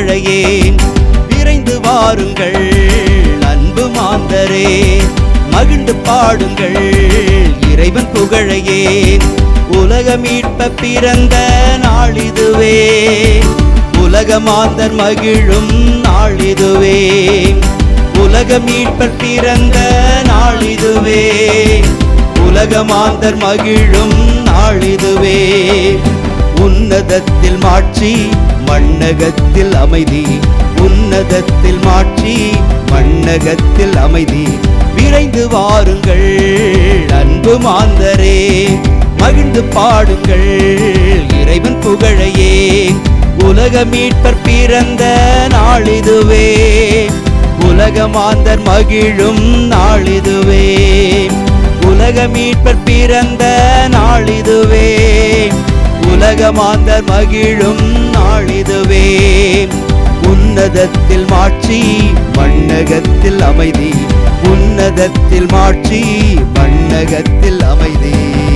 புகழையே விரைந்து வாருங்கள் அன்பு மாந்தரே மகிழ்ந்து பாடுங்கள் இறைவன் புகழையே உலக மீட்ப பிறந்த நாளிதுவே உலக மாந்தர் மகிழும் நாளிதுவே உலக மீட்பர் பிறந்த நாளிதுவே உலக மாந்தர் மகிழும் நாளிதுவே உன்னதத்தில் மாட்சி மண்ணகத்தில் அமைதி உன்னதத்தில் மாட்சி மண்ணகத்தில் அமைதி விரைந்து வாருங்கள் அன்பு மாந்தரே மகிழ்ந்து பாடுங்கள் இறைவன் புகழையே உலக மீட்பர் பிறந்த நாளிதுவே உலக மாந்தர் மகிழும் நாளிதுவே உலக மீட்பர் பிறந்த நாளிதுவே உலக மாந்தர் மகிழும் நாளிதுவே உன்னதத்தில் மாட்சி மண்ணகத்தில் அமைதி உன்னதத்தில் மாட்சி மண்ணகத்தில் அமைதி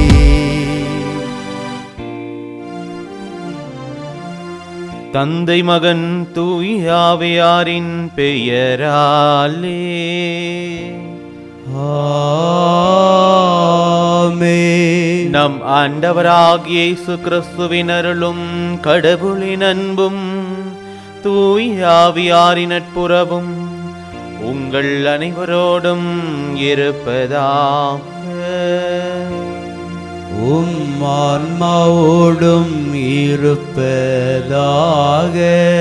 தந்தை மகன் தூயாவையாரின் பெயராலே ஆமென். நம் ஆண்டவராகிய இயேசு கிறிஸ்துவின் அருளும் கடவுளின் அன்பும் தூயாவியாரின் நட்புறவும் உங்கள் அனைவரோடும் இருப்பதாக உம் ஆன்மாவோடும் இருப்பதாக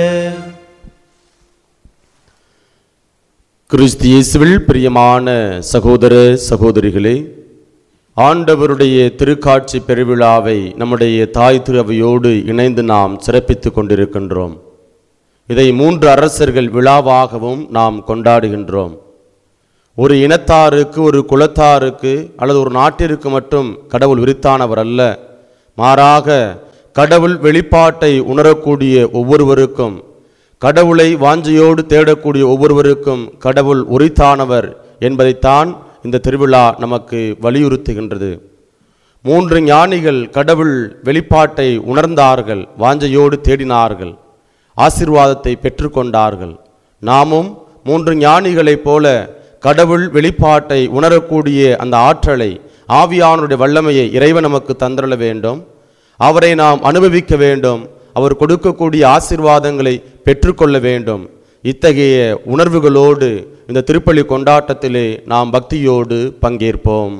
கிறிஸ்து இயேசுவில் பிரியமான சகோதர சகோதரிகளே ஆண்டவருடைய திருக்காட்சி பெருவிழாவை நம்முடைய தாய் திருவையோடு இணைந்து நாம் சிறப்பித்துக் கொண்டிருக்கின்றோம் இதை மூன்று அரசர்கள் விழாவாகவும் நாம் கொண்டாடுகின்றோம் ஒரு இனத்தாருக்கு ஒரு குலத்தாருக்கு அல்லது ஒரு நாட்டிற்கு மட்டும் கடவுள் விரித்தானவர் அல்ல மாறாக கடவுள் வெளிப்பாட்டை உணரக்கூடிய ஒவ்வொருவருக்கும் கடவுளை வாஞ்சையோடு தேடக்கூடிய ஒவ்வொருவருக்கும் கடவுள் உரித்தானவர் என்பதைத்தான் இந்த திருவிழா நமக்கு வலியுறுத்துகின்றது மூன்று ஞானிகள் கடவுள் வெளிப்பாட்டை உணர்ந்தார்கள் வாஞ்சையோடு தேடினார்கள் ஆசீர்வாதத்தை பெற்றுக்கொண்டார்கள் நாமும் மூன்று ஞானிகளைப் போல கடவுள் வெளிப்பாட்டை உணரக்கூடிய அந்த ஆற்றலை ஆவியானுடைய வல்லமையை இறைவன் நமக்கு தந்திரள வேண்டும் அவரை நாம் அனுபவிக்க வேண்டும் அவர் கொடுக்கக்கூடிய ஆசீர்வாதங்களை பெற்றுக்கொள்ள வேண்டும் இத்தகைய உணர்வுகளோடு இந்த திருப்பலி கொண்டாட்டத்திலே நாம் பக்தியோடு பங்கேற்போம்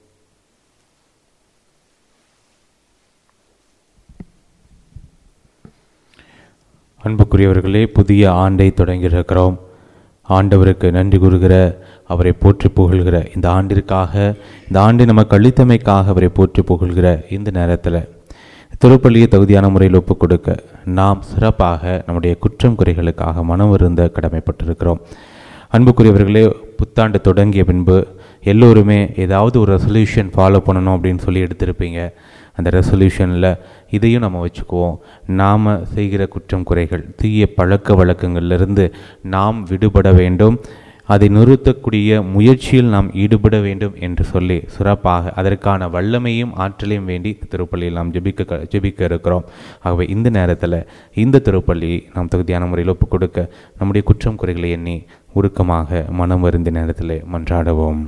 அன்புக்குரியவர்களே புதிய ஆண்டை தொடங்கியிருக்கிறோம் ஆண்டவருக்கு நன்றி கூறுகிற அவரை போற்றி புகழ்கிற இந்த ஆண்டிற்காக இந்த ஆண்டு நமக்கு அளித்தமைக்காக அவரை போற்றி புகழ்கிற இந்த நேரத்தில் திருப்பள்ளியை தகுதியான முறையில் ஒப்புக் கொடுக்க நாம் சிறப்பாக நம்முடைய குற்றம் குறைகளுக்காக மனம் வருந்த கடமைப்பட்டிருக்கிறோம் அன்புக்குரியவர்களே புத்தாண்டு தொடங்கிய பின்பு எல்லோருமே ஏதாவது ஒரு ரெசல்யூஷன் ஃபாலோ பண்ணணும் அப்படின்னு சொல்லி எடுத்திருப்பீங்க அந்த ரெசல்யூஷனில் இதையும் நம்ம வச்சுக்குவோம் நாம் செய்கிற குற்றம் குறைகள் தீய பழக்க வழக்கங்களிலிருந்து நாம் விடுபட வேண்டும் அதை நிறுத்தக்கூடிய முயற்சியில் நாம் ஈடுபட வேண்டும் என்று சொல்லி சிறப்பாக அதற்கான வல்லமையும் ஆற்றலையும் வேண்டி இந்த திருப்பள்ளியில் நாம் ஜெபிக்க ஜெபிக்க இருக்கிறோம் ஆகவே இந்த நேரத்தில் இந்த திருப்பள்ளி நாம் தகுதியான முறையில் ஒப்புக் கொடுக்க நம்முடைய குற்றம் குறைகளை எண்ணி உருக்கமாக மனம் வருந்த நேரத்தில் மன்றாடுவோம்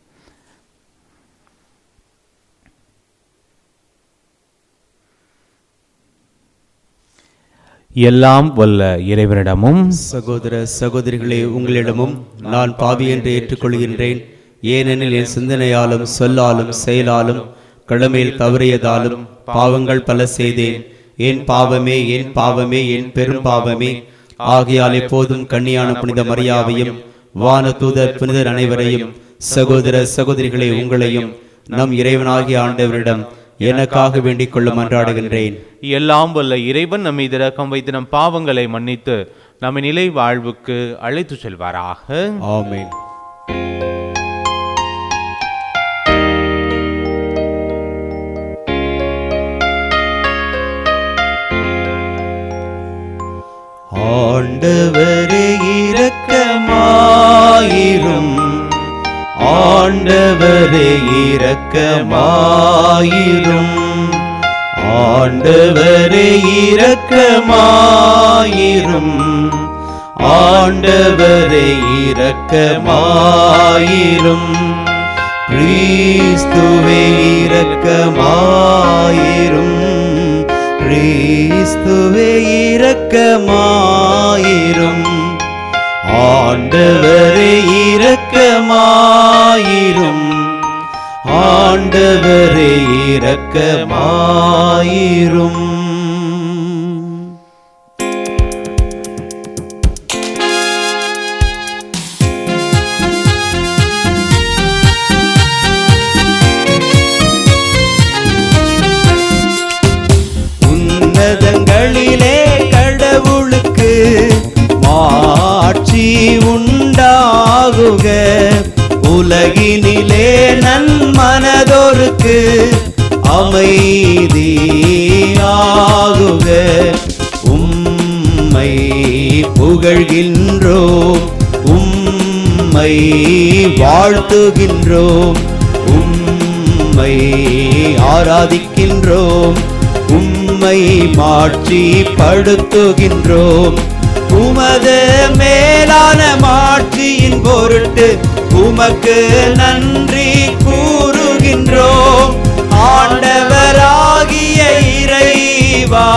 எல்லாம் வல்ல இறைவனிடமும் சகோதர சகோதரிகளே உங்களிடமும் நான் பாவி என்று ஏற்றுக்கொள்கின்றேன் ஏனெனில் என் சிந்தனையாலும் சொல்லாலும் செயலாலும் கடமையில் தவறியதாலும் பாவங்கள் பல செய்தேன் என் பாவமே என் பாவமே என் பெரும் பாவமே ஆகையால் எப்போதும் கன்னியான புனித மரியாவையும் வான தூதர் புனிதர் அனைவரையும் சகோதர சகோதரிகளே உங்களையும் நம் இறைவனாகிய ஆண்டவரிடம் எனக்காக வேண்டிக் கொள்ள மன்றாடுகின்றேன் எல்லாம் வல்ல இறைவன் நம்மை இரக்கம் வைத்து நம் பாவங்களை மன்னித்து நம்மை நிலை வாழ்வுக்கு அழைத்து செல்வாராக ஆமென் ஆண்டவரே இரக்கமாயிரும் ஆண்டவரே இரக்கமாயிரும் ஆண்டவரே இரக்கமாயிரும் ஆண்டவரே இரக்கமாயிரும் கிறிஸ்துவே இரக்கமாயிரும் கிறிஸ்துவே இரக்கமாயிரும் ஆண்டவரே இரக்கமாயிரும் ஆண்டவரே இரக்கமாயிரும் உன்னதங்களிலே கடவுளுக்கு மாட்சி உண்டாகுக உலகினிலே நன்மனதோருக்கு அமைதியாகுக உம்மை புகழ்கின்றோம் உம்மை வாழ்த்துகின்றோம் உம்மை ஆராதிக்கின்றோம் உம்மை மாட்சி படுத்துகின்றோம் உமது மேலான மாட்சியின் பொருட்டு உமக்கு நன்றி கூறுகின்றோம் ஆண்டவராகிய இறைவா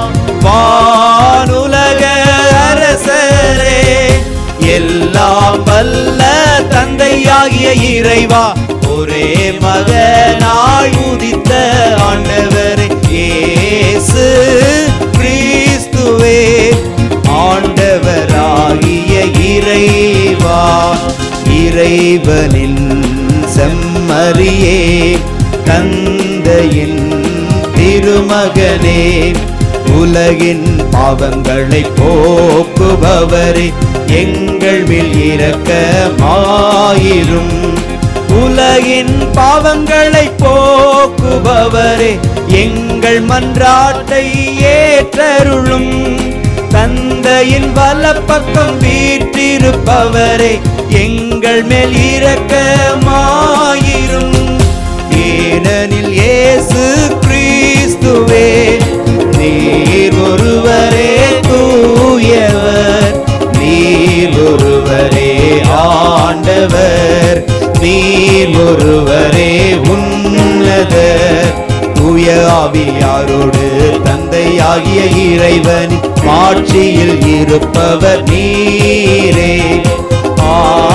வானுலக அரசரே எல்லாம் வல்ல தந்தையாகிய இறைவா ஒரே மகனாய் உதித்த ஆண்டவரே இயேசு கிறிஸ்துவே ஆண்டவராகிய இறைவா இறைவனின் செம்மறியே தந்தையின் திருமகனே உலகின் பாவங்களை போக்குபவரே எங்கள் மேல் இரக்கமாயிரும் உலகின் பாவங்களை போக்குபவரே எங்கள் மன்றாட்டை ஏற்றருளும் தந்தையின் வலப்பக்கம் வீற்றிருப்பவரே எங்கள் மேல் இரக்கமாயிரும் ஏனெனில் இயேசு கிறிஸ்துவே நீர் ஒருவரே தூயவர் நீர் ஒருவரே ஆண்டவர் நீர் ஒருவரே உன்னதர் தூய ஆவியாரோடு தந்தையாகிய இறைவன் மாட்சியில் இருப்பவர் நீரே ஆ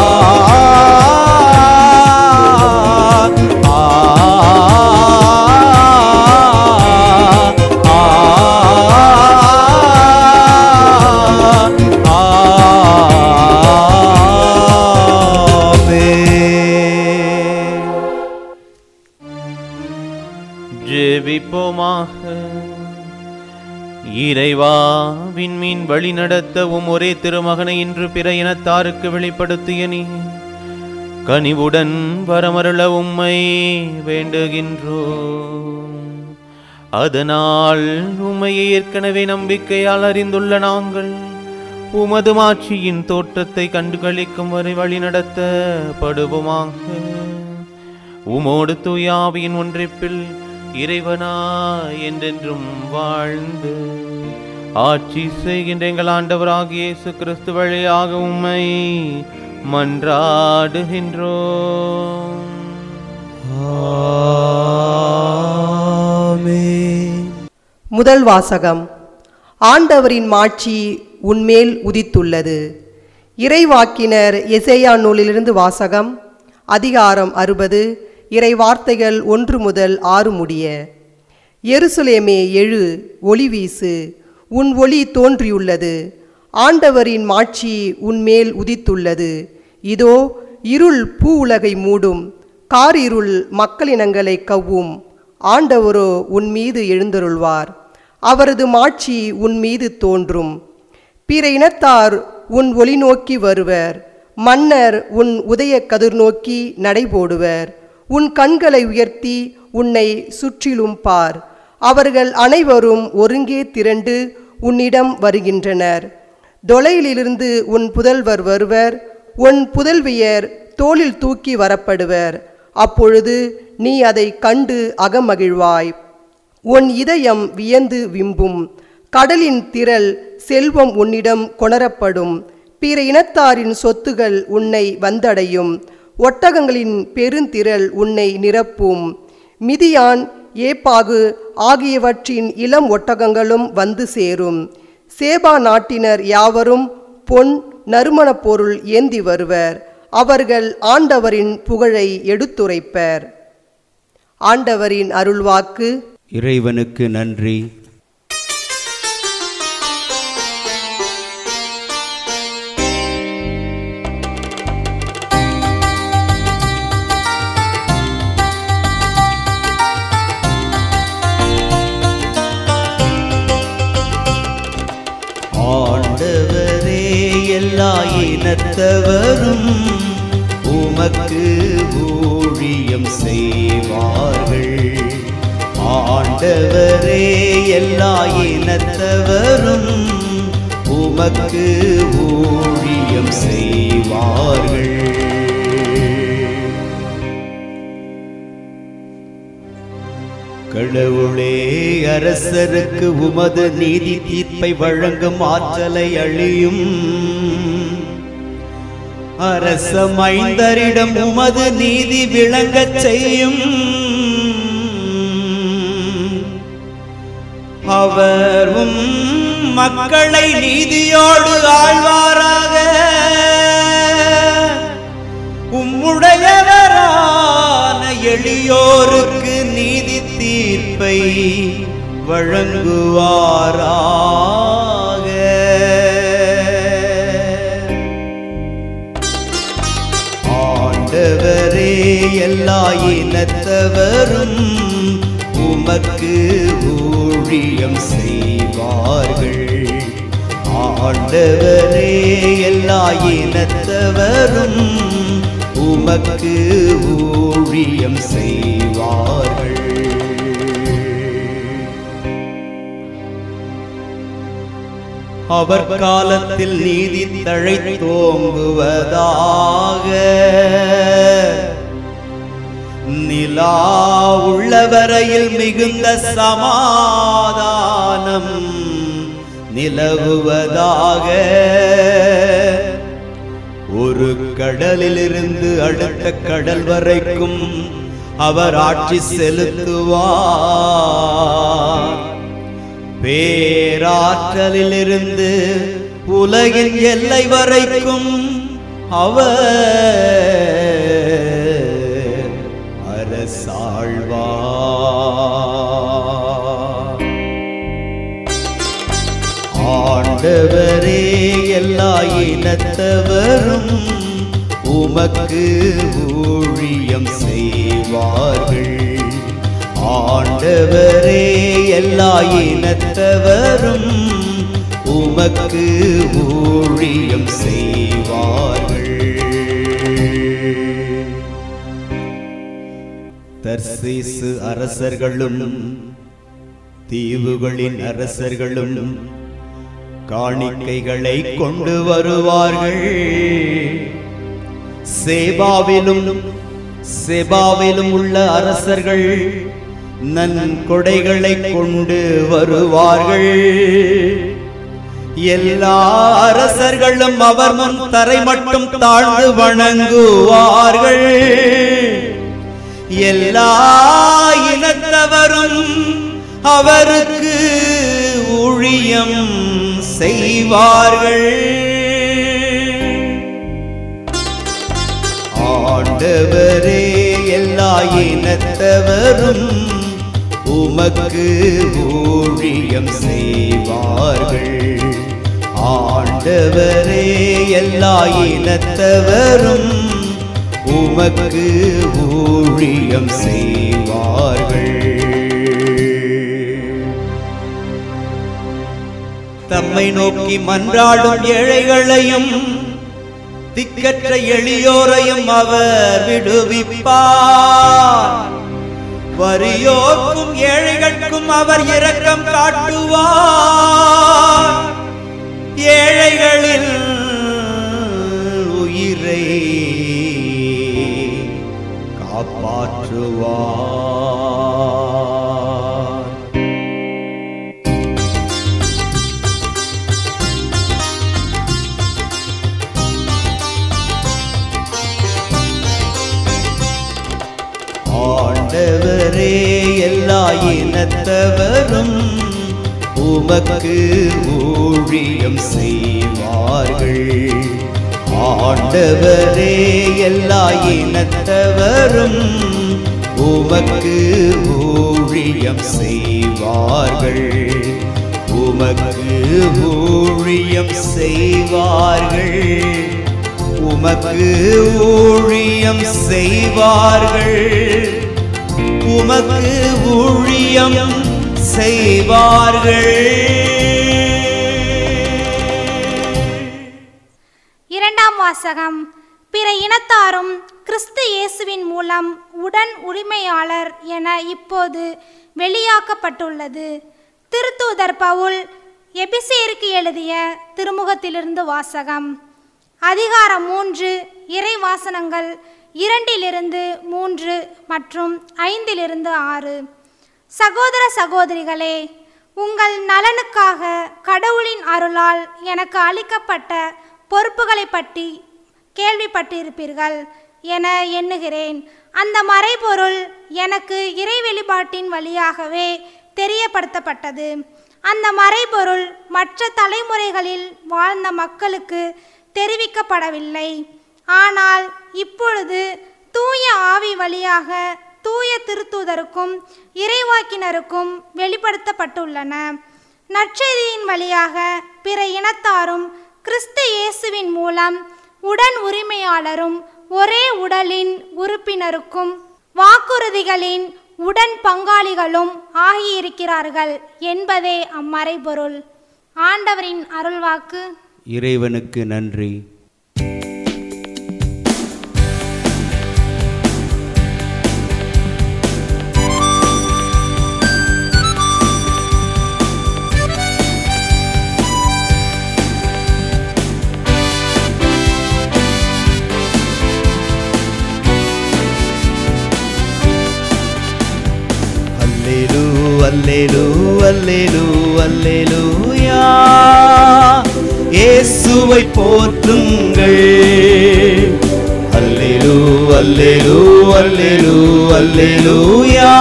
ஆ, ஆமென். ஜெபிப்போமாக இறைவா விண்மீன் வழி நடத்தவும் ஒரே திருமகனை இன்று பிற இனத்தாருக்கு வெளிப்படுத்திய நீ கனிவுடன் வரமருள உம்மை வேண்டுகின்றோம் அதனால் உம்மை ஏற்கனவே நம்பிக்கையால் அறிந்துள்ள நாங்கள் உமது மாட்சியின் தோற்றத்தை கண்டுகளிக்கும் வரை வழி நடத்தப்படுவோமாக உமோடு தூயாவியின் ஒன்றிப்பில் இறைவனா என்றென்றும் வாழ்ந்து ஆட்சி செய்கின்ற எங்கள் ஆண்டவராகிய இயேசு கிறிஸ்து வழியாக உம்மை மன்றாடுகின்றோம் ஆமென். முதல் வாசகம் ஆண்டவரின் மாட்சி உன்மேல் உதித்துள்ளது இறைவாக்கினர் எசேயா நூலிலிருந்து வாசகம் அதிகாரம் அறுபது இறை வார்த்தைகள் ஒன்று முதல் ஆறு முடிய எருசலேமே எழு ஒளி வீசு உன் ஒளி தோன்றியுள்ளது ஆண்டவரின் மாட்சி உன்மேல் உதித்துள்ளது இதோ இருள் பூ உலகை மூடும் காரிருள் மக்களினங்களை கவ்வும் ஆண்டவரோ உன் மீது எழுந்தருள்வார் அவரது மாட்சி உன் மீது தோன்றும் பிற இனத்தார் உன் ஒளி நோக்கி வருவர் மன்னர் உன் உதய கதிர் நோக்கி நடைபோடுவர் உன் கண்களை உயர்த்தி உன்னை சுற்றிலும் பார் அவர்கள் அனைவரும் ஒருங்கே திரண்டு உன்னிடம் வருகின்றனர் தொலையிலிருந்து உன் புதல்வர் வருவர் உன் புதல்வியர் தோளில் தூக்கி வரப்படுவர் அப்பொழுது நீ அதை கண்டு அகமகிழ்வாய் உன் இதயம் வியந்து விம்பும் கடலின் திரள் செல்வம் உன்னிடம் கொணரப்படும் பிற இனத்தாரின் சொத்துகள் உன்னை வந்தடையும் ஒட்டகங்களின் பெருந்திரள் உன்னை நிரப்பும் மிதியான் ஏப்பாகு ஆகியவற்றின் இளம் ஒட்டகங்களும் வந்து சேரும் சேபா நாட்டினர் யாவரும் பொன் நறுமணப் பொருள் ஏந்தி வருவர் அவர்கள் ஆண்டவரின் புகழை எடுத்துரைப்பர் ஆண்டவரின் அருள்வாக்கு இறைவனுக்கு நன்றி ஆண்டவரே எல்லா இனத்தவரும் உமக்கு ஊழியம் செய்வார்கள் ஆண்டவரே எல்லா இனத்தவரும் உமக்கு ஊழியம் செய்வார்கள் கடவுளே அரசருக்கு உமது நீதி தீர்ப்பை வழங்கும் ஆற்றலை அழியும் அரச மைந்தரிடம் உமது நீதி விளங்கச் செய்யும் அவரும் மக்களை நீதியோடு ஆழ்வாராக உம்முடையவரான எளியோருக்கு நீதி தீர்ப்பை வழங்குவாராக ஆண்டவரே எல்லா இனத்தவரும் உமக்கு ஊழியம் செய்வார்கள் ஆண்டவரே எல்லா இனத்தவரும் உமக்கு ஊழியம் செய்வார்கள் அவர் காலத்தில் நீதி தழைத்தோங்குவதாக நிலா உள்ளவரையில் மிகுந்த சமாதானம் நிலவுவதாக ஒரு கடலிலிருந்து அடுத்த கடல் வரைக்கும் அவர் ஆட்சி செலுத்துவார் பேராற்றலிலிருந்து உலகின் எல்லை வரைக்கும் அவர் அரசாழ்வார் ஆண்டவரே எல்லா இனத்தவரும் உமக்கு ஊழியம் செய்வார்கள் ஆண்டவரே எல்லா இனத்தவரும் உமக்கு ஊழியம் செய்வார்கள் தர்சீசு அரசர்களும் தீவுகளின் அரசர்களும் காணிக்கைகளை கொண்டு வருவார்கள் சேபாவிலும் செபாவிலும் உள்ள அரசர்கள் நன்கொடைகளை கொண்டு வருவார்கள் எல்லா அரசர்களும் அவர் முன் தரை மட்டும் தாழ்ந்து வணங்குவார்கள் எல்லா இனத்தவரும் அவருக்கு ஊழியம் செய்வார்கள் ஆண்டவரே எல்லா இனத்தவரும் உமக்கு ஊழியம் செய்வார்கள் ஆண்டவரே எல்லா இனத்தவரும் உமக்கு ஊழியம் செய்வார்கள் தம்மை நோக்கி மன்றாடும் ஏழைகளையும் திக்கற்ற எளியோரையும் அவர் விடுவிப்பார் வறியோர்க்கும் ஏழைகளுக்கும் அவர் இரக்கம் காட்டுவார் ஏழைகளின் உயிரை காப்பாற்றுவார் ஆண்டவரே எல்லா இனத்தவரும் உமக்கு ஊழியம் செய்வார்கள் ஆண்டவரே எல்லா இனத்தவரும் உமக்கு ஊழியம் செய்வார்கள் உமக்கு ஊழியம் செய்வார்கள் உமக்கு ஊழியம் செய்வார்கள் உமக்கு ஊழியம் செய்வார்கள் இரண்டாம் வாசகம் பிற இனத்தாரும் கிறிஸ்து இயேசுவின் மூலம் உடன் உரிமையாளர் என இப்போது வெளியாக்கப்பட்டுள்ளது திருத்தூதர் பவுல் எபிசேருக்கு எழுதிய திருமுகத்திலிருந்து வாசகம் அதிகாரம் மூன்று இறை வாசனங்கள் இரண்டிலிருந்து மூன்று மற்றும் ஐந்திலிருந்து ஆறு சகோதர சகோதரிகளே உங்கள் நலனுக்காக கடவுளின் அருளால் எனக்கு அளிக்கப்பட்ட பொறுப்புகளை பற்றி கேள்விப்பட்டிருப்பீர்கள் என எண்ணுகிறேன் அந்த மறைபொருள் எனக்கு இறை வெளிப்பாட்டின் வழியாகவே தெரியப்படுத்தப்பட்டது அந்த மறைபொருள் மற்ற தலைமுறைகளில் வாழ்ந்த மக்களுக்கு தெரிவிக்கப்படவில்லை ஆனால் இப்பொழுது தூய ஆவி வழியாக தூய திருத்தூதருக்கும் இறைவாக்கினருக்கும் வெளிப்படுத்தப்பட்டுள்ளன நற்செய்தியின் வழியாக பிற இனத்தாரும் கிறிஸ்து இயேசுவின் மூலம் உடன் உரிமையாளரும் ஒரே உடலின் உறுப்பினருக்கும் வாக்குறுதிகளின் உடன் பங்காளிகளும் ஆகியிருக்கிறார்கள் என்பதே அம்மறைபொருள் ஆண்டவரின் அருள்வாக்கு இறைவனுக்கு நன்றி அல்லேலூ அல்லேலூ அல்லேலூ அல்லேலூயா இயேசுவை போற்றுங்கள் அல்லேலூ அல்லேலூ அல்லேலூ அல்லேலூயா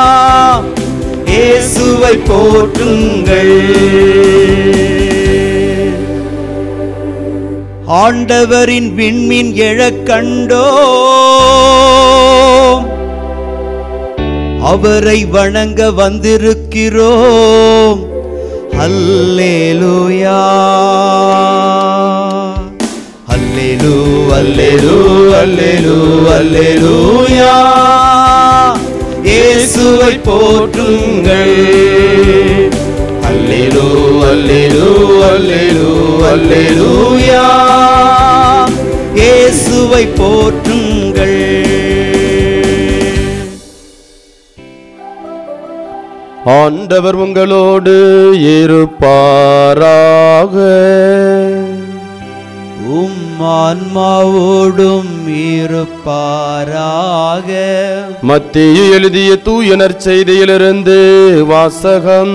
இயேசுவை போற்றுங்கள் ஆண்டவரின் விண்மீன் எழக் கண்டோம் அவரை வணங்க வந்திருக்கிறோம் அல்லேலூயா அல்லேலூ அல்லேலூ அல்லேலூ அல்லேலூயா இயேசுவை போற்றுங்கள் அல்லேலூ அல்லேலூ அல்லேலூ அல்லேலூயா இயேசுவை போற்றுங்கள் ஆண்டவர் உங்களோடு இருப்பாராக உம் ஆன்மாவோடும் இருப்பாராக மத்திய எழுதிய தூயனர் செய்தியிலிருந்து வாசகம்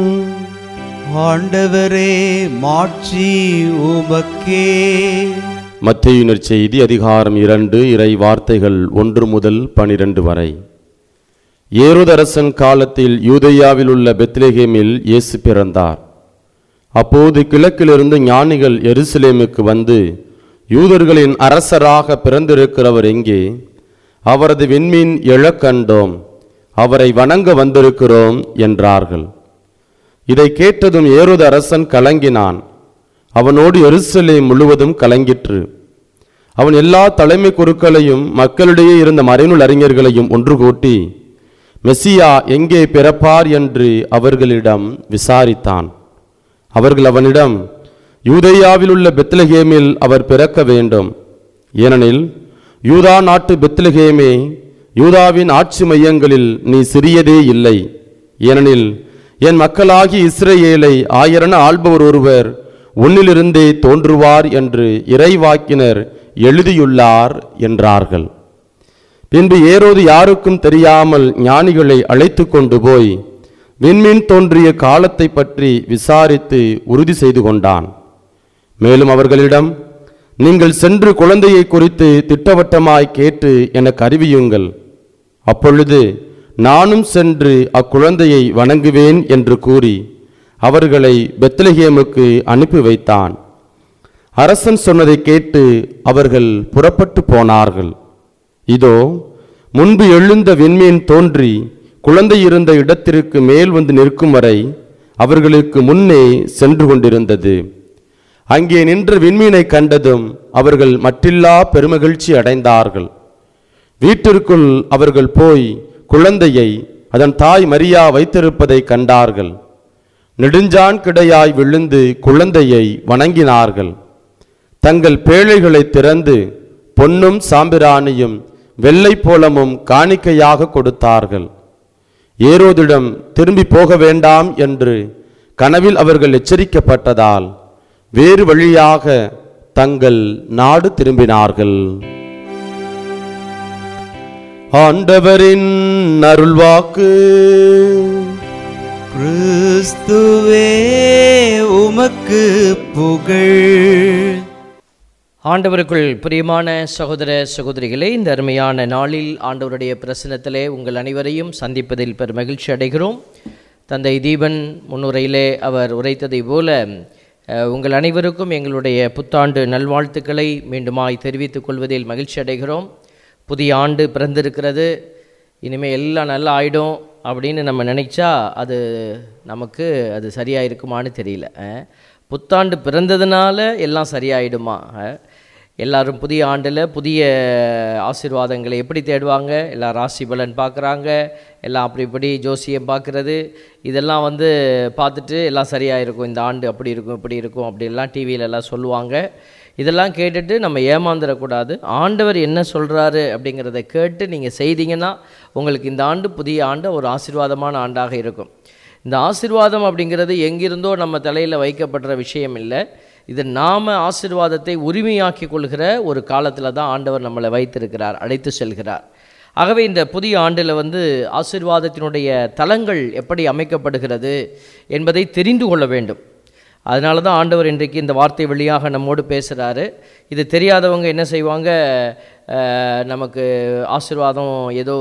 ஆண்டவரே மாட்சி உமக்கே மத்தியினர் செய்தி அதிகாரம் இரண்டு இறை வார்த்தைகள் ஒன்று முதல் பனிரெண்டு வரை ஏரோதரசன் காலத்தில் யூதேயாவில் உள்ள பெத்லெகேமில் இயேசு பிறந்தார் அப்போது கிழக்கிலிருந்து ஞானிகள் எருசலேமுக்கு வந்து யூதர்களின் அரசராக பிறந்திருக்கிறவர் எங்கே அவரது விண்மீன் எழக் கண்டோம் அவரை வணங்க வந்திருக்கிறோம் என்றார்கள் இதை கேட்டதும் ஏரோது அரசன் கலங்கினான் அவனோடு எருசலேம் முழுவதும் கலங்கிற்று அவன் எல்லா தலைமை குருக்களையும் மக்களிடையே இருந்த மறைநூல் அறிஞர்களையும் ஒன்று கூட்டி மெசியா எங்கே பிறப்பார் என்று அவர்களிடம் விசாரித்தான் அவர்கள் அவனிடம் யூதேயாவில் உள்ள பெத்லகேமில் அவர் பிறக்க வேண்டும் ஏனெனில் யூதா நாட்டு பெத்லகேமே யூதாவின் ஆட்சி மையங்களில் நீ சிறியதே இல்லை ஏனெனில் என் மக்களாகி இஸ்ரவேலை ஆயிரன ஆள்பவர் ஒருவர் உன்னிலிருந்தே தோன்றுவார் என்று இறைவாக்கினர் எழுதியுள்ளார் என்றார்கள் பின்பு ஏரோது யாருக்கும் தெரியாமல் ஞானிகளை அழைத்து கொண்டு போய் விண்மீன் தோன்றிய காலத்தை பற்றி விசாரித்து உறுதி செய்து கொண்டான் மேலும் அவர்களிடம் நீங்கள் சென்று குழந்தையை குறித்து திட்டவட்டமாய் கேட்டு எனக்கு அறிவியுங்கள் அப்பொழுது நானும் சென்று அக்குழந்தையை வணங்குவேன் என்று கூறி அவர்களை பெத்லகேமுக்கு அனுப்பி வைத்தான் அரசன் சொன்னதை கேட்டு அவர்கள் புறப்பட்டு போனார்கள் இதோ முன்பு எழுந்த விண்மீன் தோன்றி குழந்தை இருந்த இடத்திற்கு மேல் வந்து நிற்கும் வரை அவர்களுக்கு முன்னே சென்று கொண்டிருந்தது அங்கே நின்ற விண்மீனை கண்டதும் அவர்கள் மற்றில்லா பெருமகிழ்ச்சி அடைந்தார்கள் வீட்டிற்குள் அவர்கள் போய் குழந்தையை அதன் தாய் மரியா வைத்திருப்பதை கண்டார்கள் நெடுஞ்சான் கிடையாய் விழுந்து குழந்தையை வணங்கினார்கள் தங்கள் பேழைகளை திறந்து பொன்னும் சாம்பிராணியும் வெள்ளை போலமும் காணிக்கையாக கொடுத்தார்கள் ஏரோதிடம் திரும்பி போக வேண்டாம் என்று கனவில் அவர்கள் எச்சரிக்கப்பட்டதால் வேறு வழியாக தங்கள் நாடு திரும்பினார்கள் ஆண்டவரின் அருள்வாக்கு கிறிஸ்துவே உமக்கு புகழ் ஆண்டவருக்குள் பிரியமான சகோதர சகோதரிகளே இந்த அருமையான நாளில் ஆண்டவருடைய பிரசனத்திலே உங்கள் அனைவரையும் சந்திப்பதில் பெரும் மகிழ்ச்சி அடைகிறோம் தந்தை தீபன் முன்னுரையிலே அவர் உரைத்ததைப் போல அஹ், உங்கள் அனைவருக்கும் எங்களுடைய புத்தாண்டு நல்வாழ்த்துக்களை மீண்டுமாய் தெரிவித்துக் கொள்வதில் மகிழ்ச்சி அடைகிறோம் புதிய ஆண்டு பிறந்திருக்கிறது இனிமேல் எல்லாம் நல்லா ஆயிடும் அப்படின்னு நம்ம நினைச்சா அது நமக்கு அது சரியாக இருக்குமான்னு தெரியல அஹ். புத்தாண்டு பிறந்ததுனால எல்லாம் சரியாயிடுமா அஹ். எல்லாரும் புதிய ஆண்டில் புதிய ஆசீர்வாதங்களை எப்படி தேடுவாங்க எல்லாம் ராசி பலன் பார்க்குறாங்க எல்லாம் அப்படி இப்படி ஜோசியம் பார்க்குறது இதெல்லாம் வந்து பார்த்துட்டு எல்லாம் சரியாக இருக்கும் இந்த ஆண்டு அப்படி இருக்கும் இப்படி இருக்கும் அப்படிலாம் டிவியில எல்லாம் சொல்லுவாங்க இதெல்லாம் கேட்டுட்டு நம்ம ஏமாந்துடக்கூடாது ஆண்டவர் என்ன சொல்கிறாரு அப்படிங்கிறத கேட்டு நீங்கள் செய்தீங்கன்னா உங்களுக்கு இந்த ஆண்டு புதிய ஆண்டு ஒரு ஆசீர்வாதமான ஆண்டாக இருக்கும் இந்த ஆசீர்வாதம் அப்படிங்கிறது எங்கிருந்தோ நம்ம தலையில் வைக்கப்படுற விஷயம் இல்லை இது நாம் ஆசீர்வாதத்தை உரிமையாக்கி கொள்கிற ஒரு காலத்தில் தான் ஆண்டவர் நம்மளை வைத்திருக்கிறார் அழைத்து செல்கிறார் ஆகவே இந்த புதிய ஆண்டில் வந்து ஆசீர்வாதத்தினுடைய தலங்கள் எப்படி அமைக்கப்படுகிறது என்பதை தெரிந்து கொள்ள வேண்டும் அதனால தான் ஆண்டவர் இன்றைக்கு இந்த வார்த்தை வழியாக நம்மோடு பேசுகிறாரு இது தெரியாதவங்க என்ன செய்வாங்க அஹ், நமக்கு ஆசீர்வாதம் ஏதோ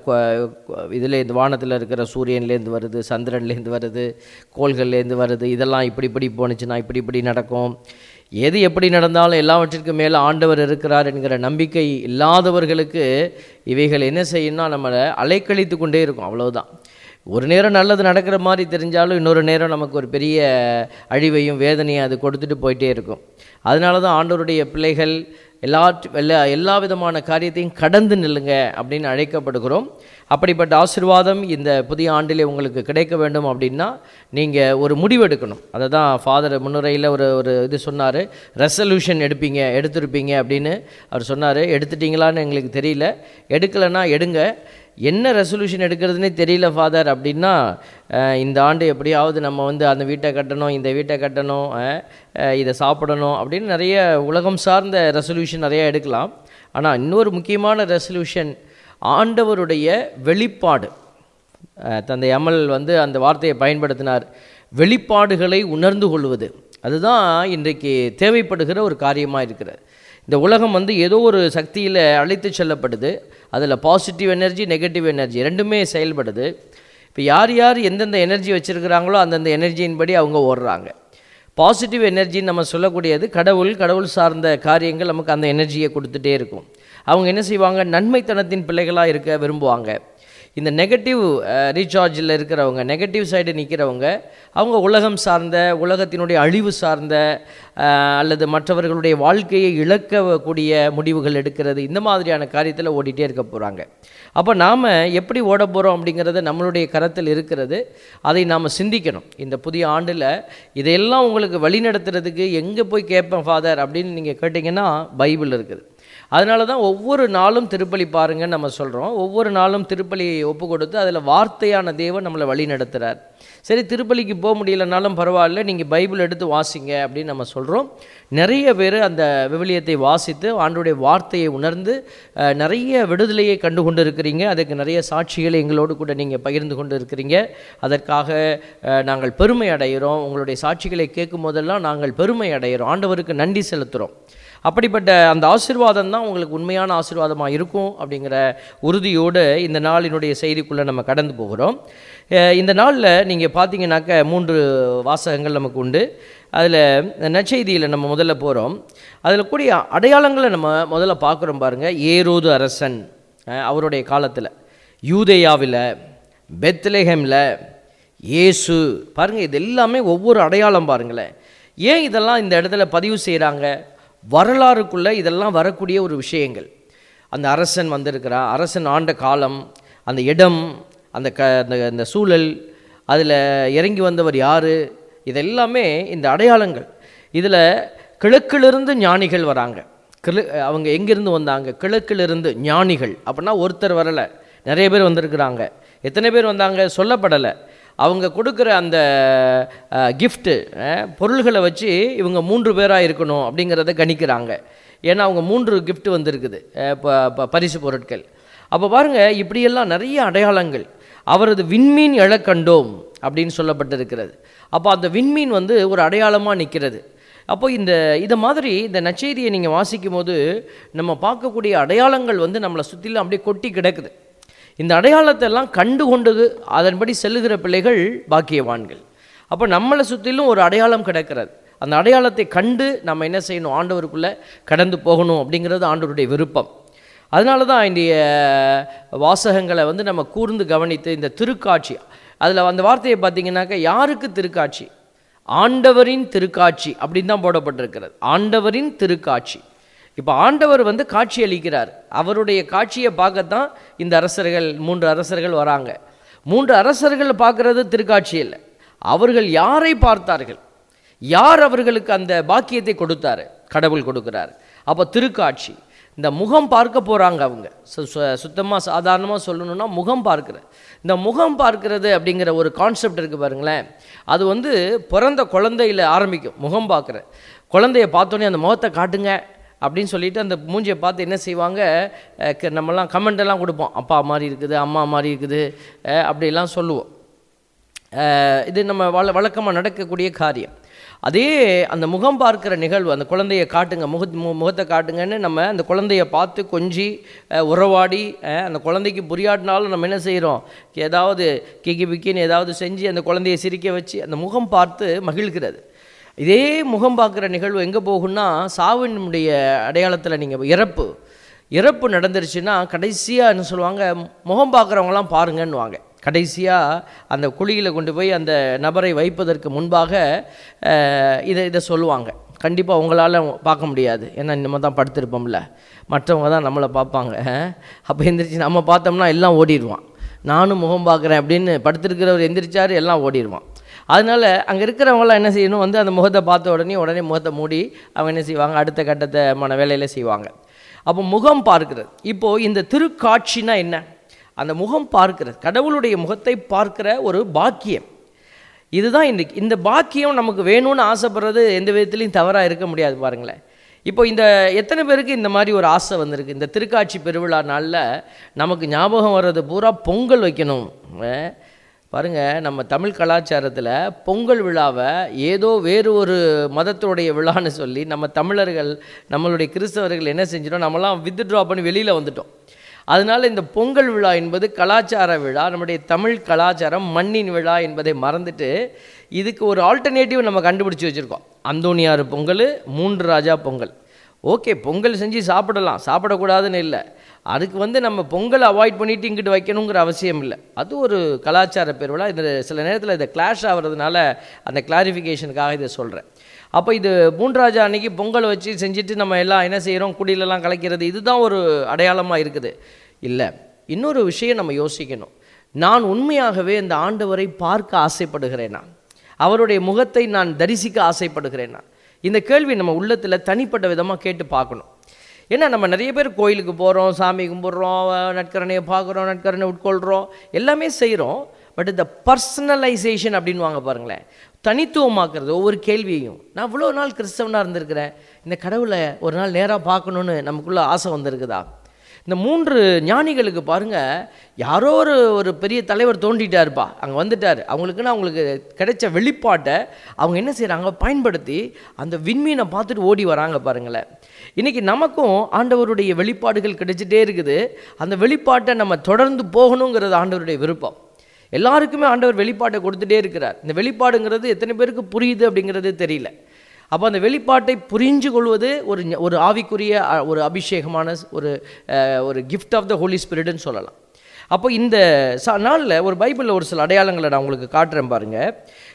இதில் இந்த வானத்தில் இருக்கிற சூரியன்லேருந்து வருது சந்திரன்லேருந்து வருது கோள்கள்லேருந்து வருது இதெல்லாம் இப்படி இப்படி போணுச்சுன்னா இப்படி இப்படி நடக்கும் எது எப்படி நடந்தாலும் எல்லாவற்றிற்கும் மேலே ஆண்டவர் இருக்கிறார் என்கிற நம்பிக்கை இல்லாதவர்களுக்கு இவைகள் என்ன செய்யும்னா நம்மளை அலைக்கழித்து கொண்டே இருக்கும் அவ்வளவுதான் ஒரு நேரம் நல்லது நடக்கிற மாதிரி தெரிஞ்சாலும் இன்னொரு நேரம் நமக்கு ஒரு பெரிய அழிவையும் வேதனையும் அது கொடுத்துட்டு போயிட்டே இருக்கும் அதனால தான் ஆண்டவருடைய பிள்ளைகள் எல்லா எல்லா எல்லா விதமான காரியத்தையும் கடந்து நில்லுங்க அப்படின்னு அழைக்கப்படுகிறோம் அப்படிப்பட்ட ஆசீர்வாதம் இந்த புதிய ஆண்டிலே உங்களுக்கு கிடைக்க வேண்டும் அப்படின்னா நீங்கள் ஒரு முடிவெடுக்கணும் அதை தான் ஃபாதர் முன்னுரையில் ஒரு ஒரு இது சொன்னார் ரெசல்யூஷன் எடுப்பீங்க எடுத்திருப்பீங்க அப்படின்னு அவர் சொன்னார் எடுத்துட்டீங்களான்னு எங்களுக்கு தெரியல எடுக்கலைன்னா எடுங்க என்ன ரெசல்யூஷன் எடுக்கிறதுனே தெரியல ஃபாதர் அப்படின்னா அஹ், இந்த ஆண்டு எப்படியாவது நம்ம வந்து அந்த வீட்டை கட்டணும் இந்த வீட்டை கட்டணும் அஹ், அஹ், இதை சாப்பிடணும் அப்படின்னு நிறைய உலகம் சார்ந்த ரெசல்யூஷன் நிறைய எடுக்கலாம் ஆனால் இன்னொரு முக்கியமான ரெசல்யூஷன் ஆண்டவருடைய வெளிப்பாடு அஹ், தந்தை அமல் வந்து அந்த வார்த்தையை பயன்படுத்தினார் வெளிப்பாடுகளை உணர்ந்து கொள்வது அதுதான் இன்றைக்கு தேவைப்படுகிற ஒரு காரியமாக இருக்கிறது இந்த உலகம் வந்து ஏதோ ஒரு சக்தியில் அழைத்து செல்லப்படுது அதில் பாசிட்டிவ் எனர்ஜி நெகட்டிவ் எனர்ஜி ரெண்டுமே செயல்படுது இப்போ யார் யார் எந்தெந்த எனர்ஜி வச்சுருக்கிறாங்களோ அந்தந்த எனர்ஜியின்படி அவங்க ஓடுறாங்க பாசிட்டிவ் எனர்ஜின்னு நம்ம சொல்லக்கூடியது கடவுள் கடவுள் சார்ந்த காரியங்கள் நமக்கு அந்த எனர்ஜியை கொடுத்துட்டே இருக்கும் அவங்க என்ன செய்வாங்க நன்மைத்தனத்தின் பிள்ளைகளாக இருக்க விரும்புவாங்க இந்த நெகட்டிவ் ரீசார்ஜில் இருக்கிறவங்க நெகட்டிவ் சைடு நிற்கிறவங்க அவங்க உலகம் சார்ந்த உலகத்தினுடைய அழிவு சார்ந்த அஹ், அல்லது மற்றவர்களுடைய வாழ்க்கையை இழக்கக்கூடிய முடிவுகள் எடுக்கிறது இந்த மாதிரியான காரியத்தில் ஓடிட்டே இருக்க போகிறாங்க அப்போ நாம் எப்படி ஓட போகிறோம் அப்படிங்கிறது நம்மளுடைய கரத்தில் இருக்கிறது அதை நாம் சிந்திக்கணும் இந்த புதிய ஆண்டில் இதையெல்லாம் உங்களுக்கு வழிநடத்துறதுக்கு எங்கே போய் கேட்பேன் ஃபாதர் அப்படின்னு நீங்கள் கேட்டிங்கன்னா பைபிள் இருக்குது அதனால தான் ஒவ்வொரு நாளும் திருப்பலி பாருங்கன்னு நம்ம சொல்கிறோம் ஒவ்வொரு நாளும் திருப்பலியை ஒப்பு கொடுத்து அதில் வார்த்தையான தேவன் நம்மளை வழி நடத்துகிறார் சரி திருப்பலிக்கு போக முடியலனாலும் பரவாயில்ல நீங்கள் பைபிள் எடுத்து வாசிங்க அப்படின்னு நம்ம சொல்கிறோம் நிறைய பேர் அந்த விவிலியத்தை வாசித்து ஆண்டுடைய வார்த்தையை உணர்ந்து அஹ், நிறைய விடுதலையை கண்டு கொண்டு இருக்கிறீங்க அதுக்கு நிறைய சாட்சிகளை எங்களோடு கூட நீங்கள் பகிர்ந்து கொண்டு இருக்கிறீங்க அதற்காக அஹ், நாங்கள் பெருமை அடைகிறோம் உங்களுடைய சாட்சிகளை கேட்கும் போதெல்லாம் நாங்கள் பெருமை அடைகிறோம் ஆண்டவருக்கு நன்றி செலுத்துகிறோம் அப்படிப்பட்ட அந்த ஆசீர்வாதம் தான் உங்களுக்கு உண்மையான ஆசீர்வாதமாக இருக்கும் அப்படிங்கிற உறுதியோடு இந்த நாளினுடைய செய்திக்குள்ளே நம்ம கடந்து போகிறோம் அஹ் இந்த நாளில் நீங்கள் பார்த்தீங்கன்னாக்க மூன்று வாசகங்கள் நமக்கு உண்டு அதில் நற்செய்தியில் நம்ம முதல்ல போகிறோம் அதில் கூடிய அடையாளங்களை நம்ம முதல்ல பார்க்குறோம் பாருங்கள் ஏரோது அரசன் அஹ் அவருடைய காலத்தில் யூதேயாவில் பெத்லெஹேமில் இயேசு பாருங்கள் இது எல்லாமே ஒவ்வொரு அடையாளம் பாருங்களேன் ஏன் இதெல்லாம் இந்த இடத்துல பதிவு செய்கிறாங்க வரலாறுக்குள்ளே இதெல்லாம் வரக்கூடிய ஒரு விஷயங்கள் அந்த அரசன் வந்திருக்கிறான் அரசன் ஆண்ட காலம் அந்த இடம் அந்த க அந்த அந்த சூழல் அதில் இறங்கி வந்தவர் யார் இதெல்லாமே இந்த அடையாளங்கள் இதில் கிழக்கிலிருந்து ஞானிகள் வராங்க கிழ அவங்க எங்கேருந்து வந்தாங்க கிழக்கிலிருந்து ஞானிகள் அப்படின்னா ஒருத்தர் வரலை நிறைய பேர் வந்திருக்கிறாங்க எத்தனை பேர் வந்தாங்க சொல்லப்படலை அவங்க கொடுக்குற அந்த கிஃப்ட்டு பொருள்களை வச்சு இவங்க மூன்று பேராக இருக்கணும் அப்படிங்கிறத கணிக்கிறாங்க ஏன்னா அவங்க மூன்று gift வந்திருக்குது அஹ், ப- ப- பரிசு பொருட்கள் அப்போ பாருங்கள் இப்படியெல்லாம் நிறைய அடையாளங்கள் அவரது விண்மீன் எழக் கண்டோம் அப்படின்னு சொல்லப்பட்டிருக்கிறது அப்போ அந்த விண்மீன் வந்து ஒரு அடையாளமாக நிற்கிறது அப்போ இந்த இதை மாதிரி இந்த நச்செய்தியை நீங்கள் வாசிக்கும் போது நம்ம பார்க்கக்கூடிய அடையாளங்கள் வந்து நம்மளை சுற்றிலும் அப்படியே கொட்டி கிடக்குது இந்த அடையாளத்தை எல்லாம் கண்டு கொண்டது அதன்படி செல்லுகிற பிள்ளைகள் பாக்கியவான்கள் அப்போ நம்மளை சுற்றிலும் ஒரு அடையாளம் கிடக்கிறது அந்த அடையாளத்தை கண்டு நம்ம என்ன செய்யணும் ஆண்டவருக்குள்ளே கடந்து போகணும் அப்படிங்கிறது ஆண்டவருடைய விருப்பம் அதனால தான் இன்றைய வாசகங்களை வந்து நம்ம கூர்ந்து கவனித்து இந்த திருக்காட்சி அதில் அந்த வார்த்தையை பார்த்தீங்கன்னாக்கா யாருக்கு திருக்காட்சி ஆண்டவரின் திருக்காட்சி அப்படின்னு தான் போடப்பட்டிருக்கிறது ஆண்டவரின் திருக்காட்சி இப்போ ஆண்டவர் வந்து காட்சி அளிக்கிறார் அவருடைய காட்சியை பார்க்கத்தான் இந்த அரசர்கள் மூன்று அரசர்கள் வராங்க மூன்று அரசர்கள் பார்க்கறது திருக்காட்சி இல்லை அவர்கள் யாரை பார்த்தார்கள் யார் அவர்களுக்கு அந்த பாக்கியத்தை கொடுத்தாரு கடவுள் கொடுக்கிறார் அப்போ திருக்காட்சி இந்த முகம் பார்க்க போகிறாங்க அவங்க சுத்தமாக சாதாரணமாக சொல்லணும்னா முகம் பார்க்குற இந்த முகம் பார்க்கிறது அப்படிங்கிற ஒரு கான்செப்ட் இருக்குது பாருங்களேன் அது வந்து பிறந்த குழந்தையில ஆரம்பிக்கும் முகம் பார்க்குற குழந்தைய பார்த்தோன்னே அந்த முகத்தை காட்டுங்க அப்படின்னு சொல்லிட்டு அந்த மூஞ்சியை பார்த்து என்ன செய்வாங்க அஹ் க- நம்மலாம் கமெண்ட் எல்லாம் கொடுப்போம் அப்பா மாதிரி இருக்குது அம்மா மாதிரி இருக்குது அஹ் அப்படிலாம் சொல்லுவோம் அஹ் இது நம்ம வழ வழக்கமாக நடக்கக்கூடிய காரியம் அதே அந்த முகம் பார்க்கிற நிகழ்வு அந்த குழந்தைய காட்டுங்க முக மு- முகத்தை காட்டுங்கன்னு நம்ம அந்த குழந்தைய பார்த்து கொஞ்சி அஹ், உறவாடி அஹ், அந்த குழந்தைக்கு புரியாட்டினாலும் நம்ம என்ன செய்கிறோம் ஏதாவது கிக்கி பிக்கின்னு ஏதாவது செஞ்சு அந்த குழந்தைய சிரிக்க வச்சு அந்த முகம் பார்த்து மகிழ்கிறது இதே முகம் பார்க்குற நிகழ்வு எங்கே போகும்னா சாவினுடைய அடையாளத்தில் நீங்கள் இறப்பு இறப்பு நடந்துருச்சுன்னா கடைசியாக என்ன சொல்லுவாங்க முகம் பார்க்குறவங்களாம் பாருங்கன்னுவாங்க கடைசியாக அந்த குழியில் கொண்டு போய் அந்த நபரை வைப்பதற்கு முன்பாக அஹ், இதை இதை சொல்லுவாங்க கண்டிப்பாக உங்களால் பார்க்க முடியாது ஏன்னா நம்ம தான் படுத்திருப்போம்ல மற்றவங்க தான் நம்மளை பார்ப்பாங்க அப்போ எந்திரிச்சு நம்ம பார்த்தோம்னா எல்லாம் ஓடிடுவான் நானும் முகம் பார்க்குறேன் அப்படின்னு படுத்திருக்கிறவர் எந்திரிச்சாரு எல்லாம் ஓடிடுவான் அதனால் அங்கே இருக்கிறவங்களாம் என்ன செய்யணும் வந்து அந்த முகத்தை பார்த்த உடனே உடனே முகத்தை மூடி அவங்க என்ன செய்வாங்க அடுத்த கட்டத்தை மன வேலையில் செய்வாங்க அப்போ முகம் பார்க்கிறது இப்போது இந்த திருக்காட்சினா என்ன அந்த முகம் பார்க்கிறது கடவுளுடைய முகத்தை பார்க்கிற ஒரு பாக்கியம் இதுதான் இன்றைக்கி இந்த பாக்கியம் நமக்கு வேணும்னு ஆசைப்படுறது எந்த விதத்துலையும் தவறாக இருக்க முடியாது பாருங்களேன் இப்போ இந்த எத்தனை பேருக்கு இந்த மாதிரி ஒரு ஆசை வந்திருக்கு இந்த திருக்காட்சி பெருவிழா நாளில் நமக்கு ஞாபகம் வர்றது பூரா பொங்கல் வைக்கணும் அஹ் பாருங்க நம்ம தமிழ் கலாச்சாரத்தில் பொங்கல் விழாவை ஏதோ வேறு ஒரு மதத்துடைய விழான்னு சொல்லி நம்ம தமிழர்கள் நம்மளுடைய கிறிஸ்தவர்கள் என்ன செஞ்சிட்டோம் நம்மலாம் வித்ட்ரா பண்ணி வெளியில் வந்துட்டோம் அதனால் இந்த பொங்கல் விழா என்பது கலாச்சார விழா நம்முடைய தமிழ் கலாச்சாரம் மண்ணின் விழா என்பதை மறந்துட்டு இதுக்கு ஒரு ஆல்டர்னேட்டிவ் நம்ம கண்டுபிடிச்சி வச்சுருக்கோம் அந்தோணியார் பொங்கல் மூன்று ராஜா பொங்கல் ஓகே பொங்கல் செஞ்சு சாப்பிடலாம் சாப்பிடக்கூடாதுன்னு இல்லை அதுக்கு வந்து நம்ம பொங்கலை அவாய்ட் பண்ணிட்டு இங்கிட்டு வைக்கணுங்கிற அவசியம் இல்லை அது ஒரு கலாச்சார பெருவிழா இந்த சில நேரத்தில் இதை கிளாஷ் ஆகிறதுனால அந்த கிளாரிஃபிகேஷனுக்காக இதை சொல்கிறேன் அப்போ இது மூன்றாஜா அன்னைக்கு பொங்கல் வச்சு செஞ்சுட்டு நம்ம எல்லாம் என்ன செய்கிறோம் குடிலெல்லாம் கலைக்கிறது இதுதான் ஒரு அடையாளமாக இருக்குது இல்லை இன்னொரு விஷயம் நம்ம யோசிக்கணும் நான் உண்மையாகவே இந்த ஆண்டவரை பார்க்க ஆசைப்படுகிறேனா அவருடைய முகத்தை நான் தரிசிக்க ஆசைப்படுகிறேனா இந்த கேள்வி நம்ம உள்ளத்தில் தனிப்பட்ட விதமாக கேட்டு பார்க்கணும் ஏன்னா நம்ம நிறைய பேர் கோயிலுக்கு போகிறோம் சாமி கும்பிட்றோம் நட்கரணையை பார்க்குறோம் நட்கரணை உட்கொள்கிறோம் எல்லாமே செய்கிறோம் பட் இந்த பர்சனலைசேஷன் அப்படின்வாங்க பாருங்களேன் தனித்துவமாக்குறது ஒவ்வொரு கேள்வியையும் நான் இவ்வளோ நாள் கிறிஸ்தவனாக இருந்திருக்கிறேன் இந்த கடவுளை ஒரு நாள் நேராக பார்க்கணுன்னு நமக்குள்ள ஆசை வந்திருக்குதா இந்த மூன்று ஞானிகளுக்கு பாருங்க யாரோ ஒரு ஒரு பெரிய தலைவர் தோண்டிட்டாருப்பா அங்கே வந்துட்டார் அவங்களுக்குன்னு அவங்களுக்கு கிடைச்ச வெளிப்பாட்டை அவங்க என்ன செய்கிறாங்க பயன்படுத்தி அந்த விண்மீனை பார்த்துட்டு ஓடி வராங்க பாருங்களேன் இன்றைக்கி நமக்கும் ஆண்டவருடைய வெளிப்பாடுகள் கிடைச்சிட்டே இருக்குது அந்த வெளிப்பாட்டை நம்ம தொடர்ந்து போகணுங்கிறது ஆண்டவருடைய விருப்பம் எல்லாருக்குமே ஆண்டவர் வெளிப்பாட்டை கொடுத்துட்டே இருக்கிறார் இந்த வெளிப்பாடுங்கிறது எத்தனை பேருக்கு புரியுது அப்படிங்கிறது தெரியல அப்போ அந்த வெளிப்பாட்டை புரிஞ்சு கொள்வது ஒரு ஞ- ஒரு ஆவிக்குரிய அ, ஒரு அபிஷேகமான ஸ்- ஒரு அஹ், ஒரு கிஃப்ட் ஆஃப் த ஹோலி ஸ்பிரிட்னு சொல்லலாம் அப்போ இந்த ச நாளில் ஒரு பைபிளில் ஒரு சில அடையாளங்களை நான் உங்களுக்கு காட்டுறேன் பாருங்கள்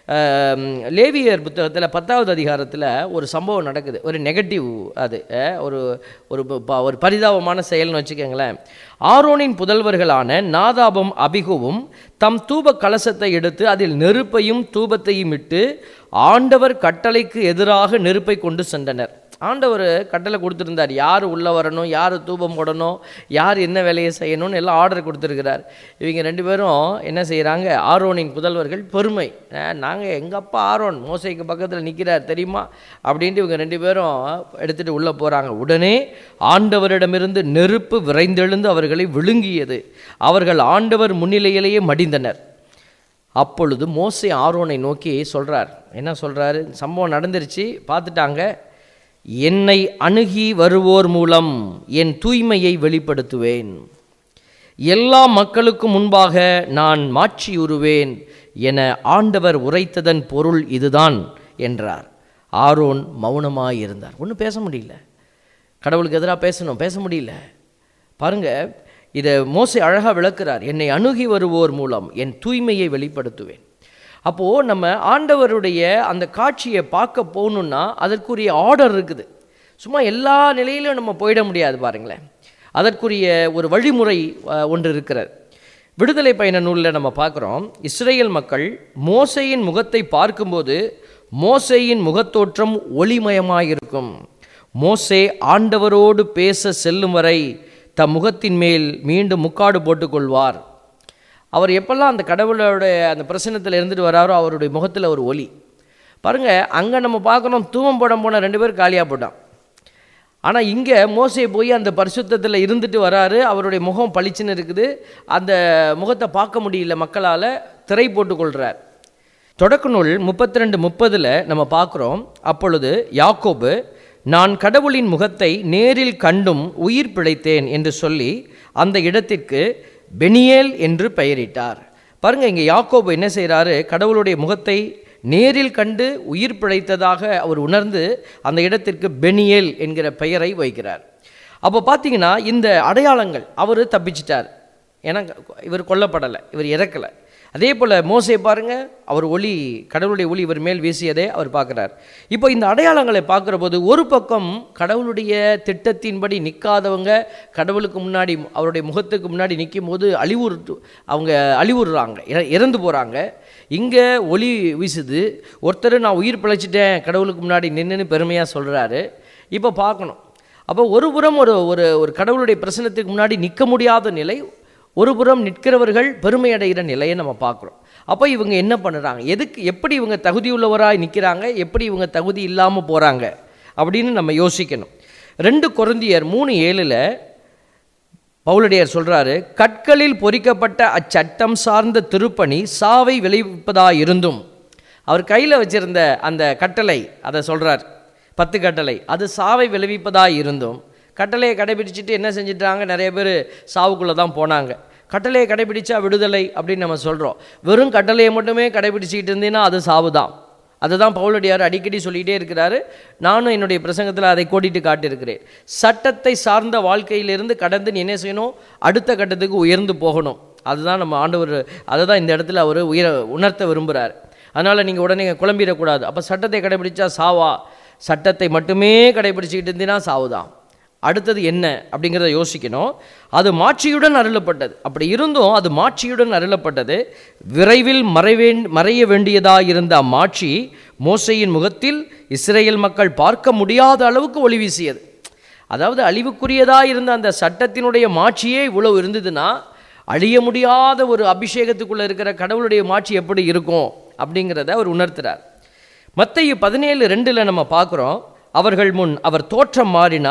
லேவியர் புத்தகத்தில் பத்தாவது அதிகாரத்தில் ஒரு சம்பவம் நடக்குது ஒரு நெகட்டிவ் அது அஹ், ஒரு ஒரு ப- ஒரு பரிதாபமான செயல்னு வச்சுக்கோங்களேன் ஆரோனின் புதல்வர்களான நாதாபும் அபிகுவும் தம் தூப கலசத்தை எடுத்து அதில் நெருப்பையும் தூபத்தையும் இட்டு ஆண்டவர் கட்டளைக்கு எதிராக நெருப்பை கொண்டு சென்றனர் ஆண்டவர் கட்டளை கொடுத்துருந்தார் யார் உள்ளே வரணும் யார் தூபம் போடணும் யார் என்ன வேலையை செய்யணும்னு எல்லாம் ஆர்டர் கொடுத்துருக்கிறார் இவங்க ரெண்டு பேரும் என்ன செய்கிறாங்க ஆரோனின் புதல்வர்கள் பெருமை நாங்கள் எங்கள் அப்பா ஆரோன் மோசைக்கு பக்கத்தில் நிற்கிறார் தெரியுமா அப்படின்ட்டு இவங்க ரெண்டு பேரும் எடுத்துகிட்டு உள்ளே போகிறாங்க உடனே ஆண்டவரிடமிருந்து நெருப்பு விரைந்தெழுந்து அவர்களை விழுங்கியது அவர்கள் ஆண்டவர் முன்னிலையிலேயே மடிந்தனர் அப்பொழுது மோசே ஆரோனை நோக்கி சொல்றார் என்ன சொல்றாரு சம்பவம் நடந்துருச்சு பார்த்துட்டாங்க என்னை அணுகி வருவோர் மூலம் என் தூய்மையை வெளிப்படுத்துவேன் எல்லா மக்களுக்கும் முன்பாக நான் மாற்றியுறுவேன் என ஆண்டவர் உரைத்ததன் பொருள் இதுதான் என்றார் ஆரோன் மௌனமாய் இருந்தார் ஒன்றும் பேச முடியல கடவுளுக்கு எதிராக பேசணும் பேச முடியல பாருங்க இதை மோசே அழகாக விளக்குறார் என்னை அணுகி வருவோர் மூலம் என் தூய்மையை வெளிப்படுத்துவேன் அப்போது நம்ம ஆண்டவருடைய அந்த காட்சியை பார்க்க போகணுன்னா அதற்குரிய ஆர்டர் இருக்குது சும்மா எல்லா நிலையிலும் நம்ம போயிட முடியாது பாருங்களேன் அதற்குரிய ஒரு வழிமுறை அஹ், ஒன்று இருக்கிறது விடுதலை பயண நூலில் நம்ம பார்க்குறோம் இஸ்ரேல் மக்கள் மோசையின் முகத்தை பார்க்கும்போது மோசேயின் முகத்தோற்றம் ஒளிமயமாயிருக்கும் மோசே ஆண்டவரோடு பேச செல்லும் வரை தம் முகத்தின் மேல் மீண்டும் முக்காடு போட்டுக்கொள்வார் அவர் எப்பெல்லாம் அந்த கடவுளோட அந்த பிரசன்னத்தில் இருந்துட்டு வராரோ அவருடைய முகத்தில் ஒரு ஒளி பாருங்க அங்கே நம்ம பார்க்குறோம் தூவம் போடம் போன ரெண்டு பேர் காலியாக போட்டான் ஆனால் இங்கே மோசே போய் அந்த பரிசுத்தத்தில் இருந்துட்டு வராரு அவருடைய முகம் பளிச்சுன்னு இருக்குது அந்த முகத்தை பார்க்க முடியல மக்களால் திரை போட்டுக்கொள்கிறார் தொடக்க நூல் முப்பத்தி ரெண்டு முப்பதில் நம்ம பார்க்குறோம் அப்பொழுது யாக்கோபு நான் கடவுளின் முகத்தை நேரில் கண்டும் உயிர் பிழைத்தேன் என்று சொல்லி அந்த இடத்திற்கு பெனியேல் என்று பெயரிட்டார் பாருங்க இங்கே யாக்கோபு என்ன செய்கிறாரு கடவுளுடைய முகத்தை நேரில் கண்டு உயிர் பிழைத்ததாக அவர் உணர்ந்து அந்த இடத்திற்கு பெனியேல் என்கிற பெயரை வைக்கிறார் அப்போ பார்த்தீங்கன்னா இந்த அடையாளங்கள் அவர் தப்பிச்சிட்டார் ஏன்னா இவர் கொல்லப்படலை இவர் இறக்கலை அதே போல் மோசே பாருங்க அவர் ஒளி கடவுளுடைய ஒளி இவர் மேல் வீசியதே அவர் பார்க்குறார் இப்போ இந்த அடையாளங்களை பார்க்குற போது ஒரு பக்கம் கடவுளுடைய திட்டத்தின்படி நிற்காதவங்க கடவுளுக்கு முன்னாடி அவருடைய முகத்துக்கு முன்னாடி நிற்கும் போது அழிவுறு அவங்க அழிவுறுறாங்க இற- இறந்து போகிறாங்க இங்கே ஒளி வீசுது ஒருத்தர் நான் உயிர் பிழைச்சிட்டேன் கடவுளுக்கு முன்னாடி நின்றுன்னு பெருமையாக சொல்கிறாரு இப்போ பார்க்கணும் அப்போ ஒரு புறம் ஒரு ஒரு ஒரு கடவுளுடைய பிரசனத்துக்கு முன்னாடி நிற்க முடியாத நிலை ஒரு புறம் நிற்கிறவர்கள் பெருமை அடைகிற நிலையை நம்ம பார்க்குறோம் அப்போ இவங்க என்ன பண்ணுறாங்க எதுக்கு எப்படி இவங்க தகுதியுள்ளவராய் நிற்கிறாங்க எப்படி இவங்க தகுதி இல்லாமல் போகிறாங்க அப்படின்னு நம்ம யோசிக்கணும் ரெண்டு கொருந்தியர் மூணு ஏழில் பவுலடியார் சொல்றாரு கற்களில் பொறிக்கப்பட்ட அச்சட்டம் சார்ந்த திருப்பணி சாவை விளைவிப்பதாக இருந்தும் அவர் கையில் வச்சிருந்த அந்த கட்டளை அதை சொல்றார் பத்து கட்டளை அது சாவை விளைவிப்பதாக இருந்தும் கட்டளையை கடைபிடிச்சிட்டு என்ன செஞ்சிட்டாங்க நிறைய பேர் சாவுக்குள்ளே தான் போனாங்க கட்டளையை கடைபிடிச்சா விடுதலை அப்படின்னு நம்ம சொல்கிறோம் வெறும் கட்டளையை மட்டுமே கடைபிடிச்சிக்கிட்டு இருந்தீங்கன்னா அது சாவு தான் அதுதான் பவுலடியார் அடிக்கடி சொல்லிகிட்டே இருக்கிறாரு நானும் என்னுடைய பிரசங்கத்தில் அதை கோடிட்டு காட்டியிருக்கிறேன் சட்டத்தை சார்ந்த வாழ்க்கையிலிருந்து கடந்து நீ என்ன செய்யணும் அடுத்த கட்டத்துக்கு உயர்ந்து போகணும் அதுதான் நம்ம ஆண்டவர் அதை தான் இந்த இடத்துல அவர் உயர உணர்த்த விரும்புகிறார் அதனால் நீங்கள் உடனே குழம்பிடக்கூடாது அப்போ சட்டத்தை கடைபிடிச்சா சாவா சட்டத்தை மட்டுமே கடைபிடிச்சிக்கிட்டு இருந்தீங்கன்னா சாவுதான் அடுத்தது என்ன அப்படிங்கிறத யோசிக்கணும் அது மாட்சியுடன் அருளப்பட்டது அப்படி இருந்தும் அது மாட்சியுடன் அருளப்பட்டது விரைவில் மறைவேன் மறைய வேண்டியதாக இருந்த அம்மாட்சி மோசையின் முகத்தில் இஸ்ரேல் மக்கள் பார்க்க முடியாத அளவுக்கு ஒளி வீசியது அதாவது அழிவுக்குரியதாக இருந்த அந்த சட்டத்தினுடைய மாட்சியே இவ்வளவு இருந்ததுன்னா அழிய முடியாத ஒரு அபிஷேகத்துக்குள்ளே இருக்கிற கடவுளுடைய மாட்சி எப்படி இருக்கும் அப்படிங்கிறத அவர் உணர்த்துறார் மத்தேயு பதினேழு ரெண்டில் நம்ம பார்க்குறோம் அவர்கள் முன் அவர் தோற்றம் மாறினார்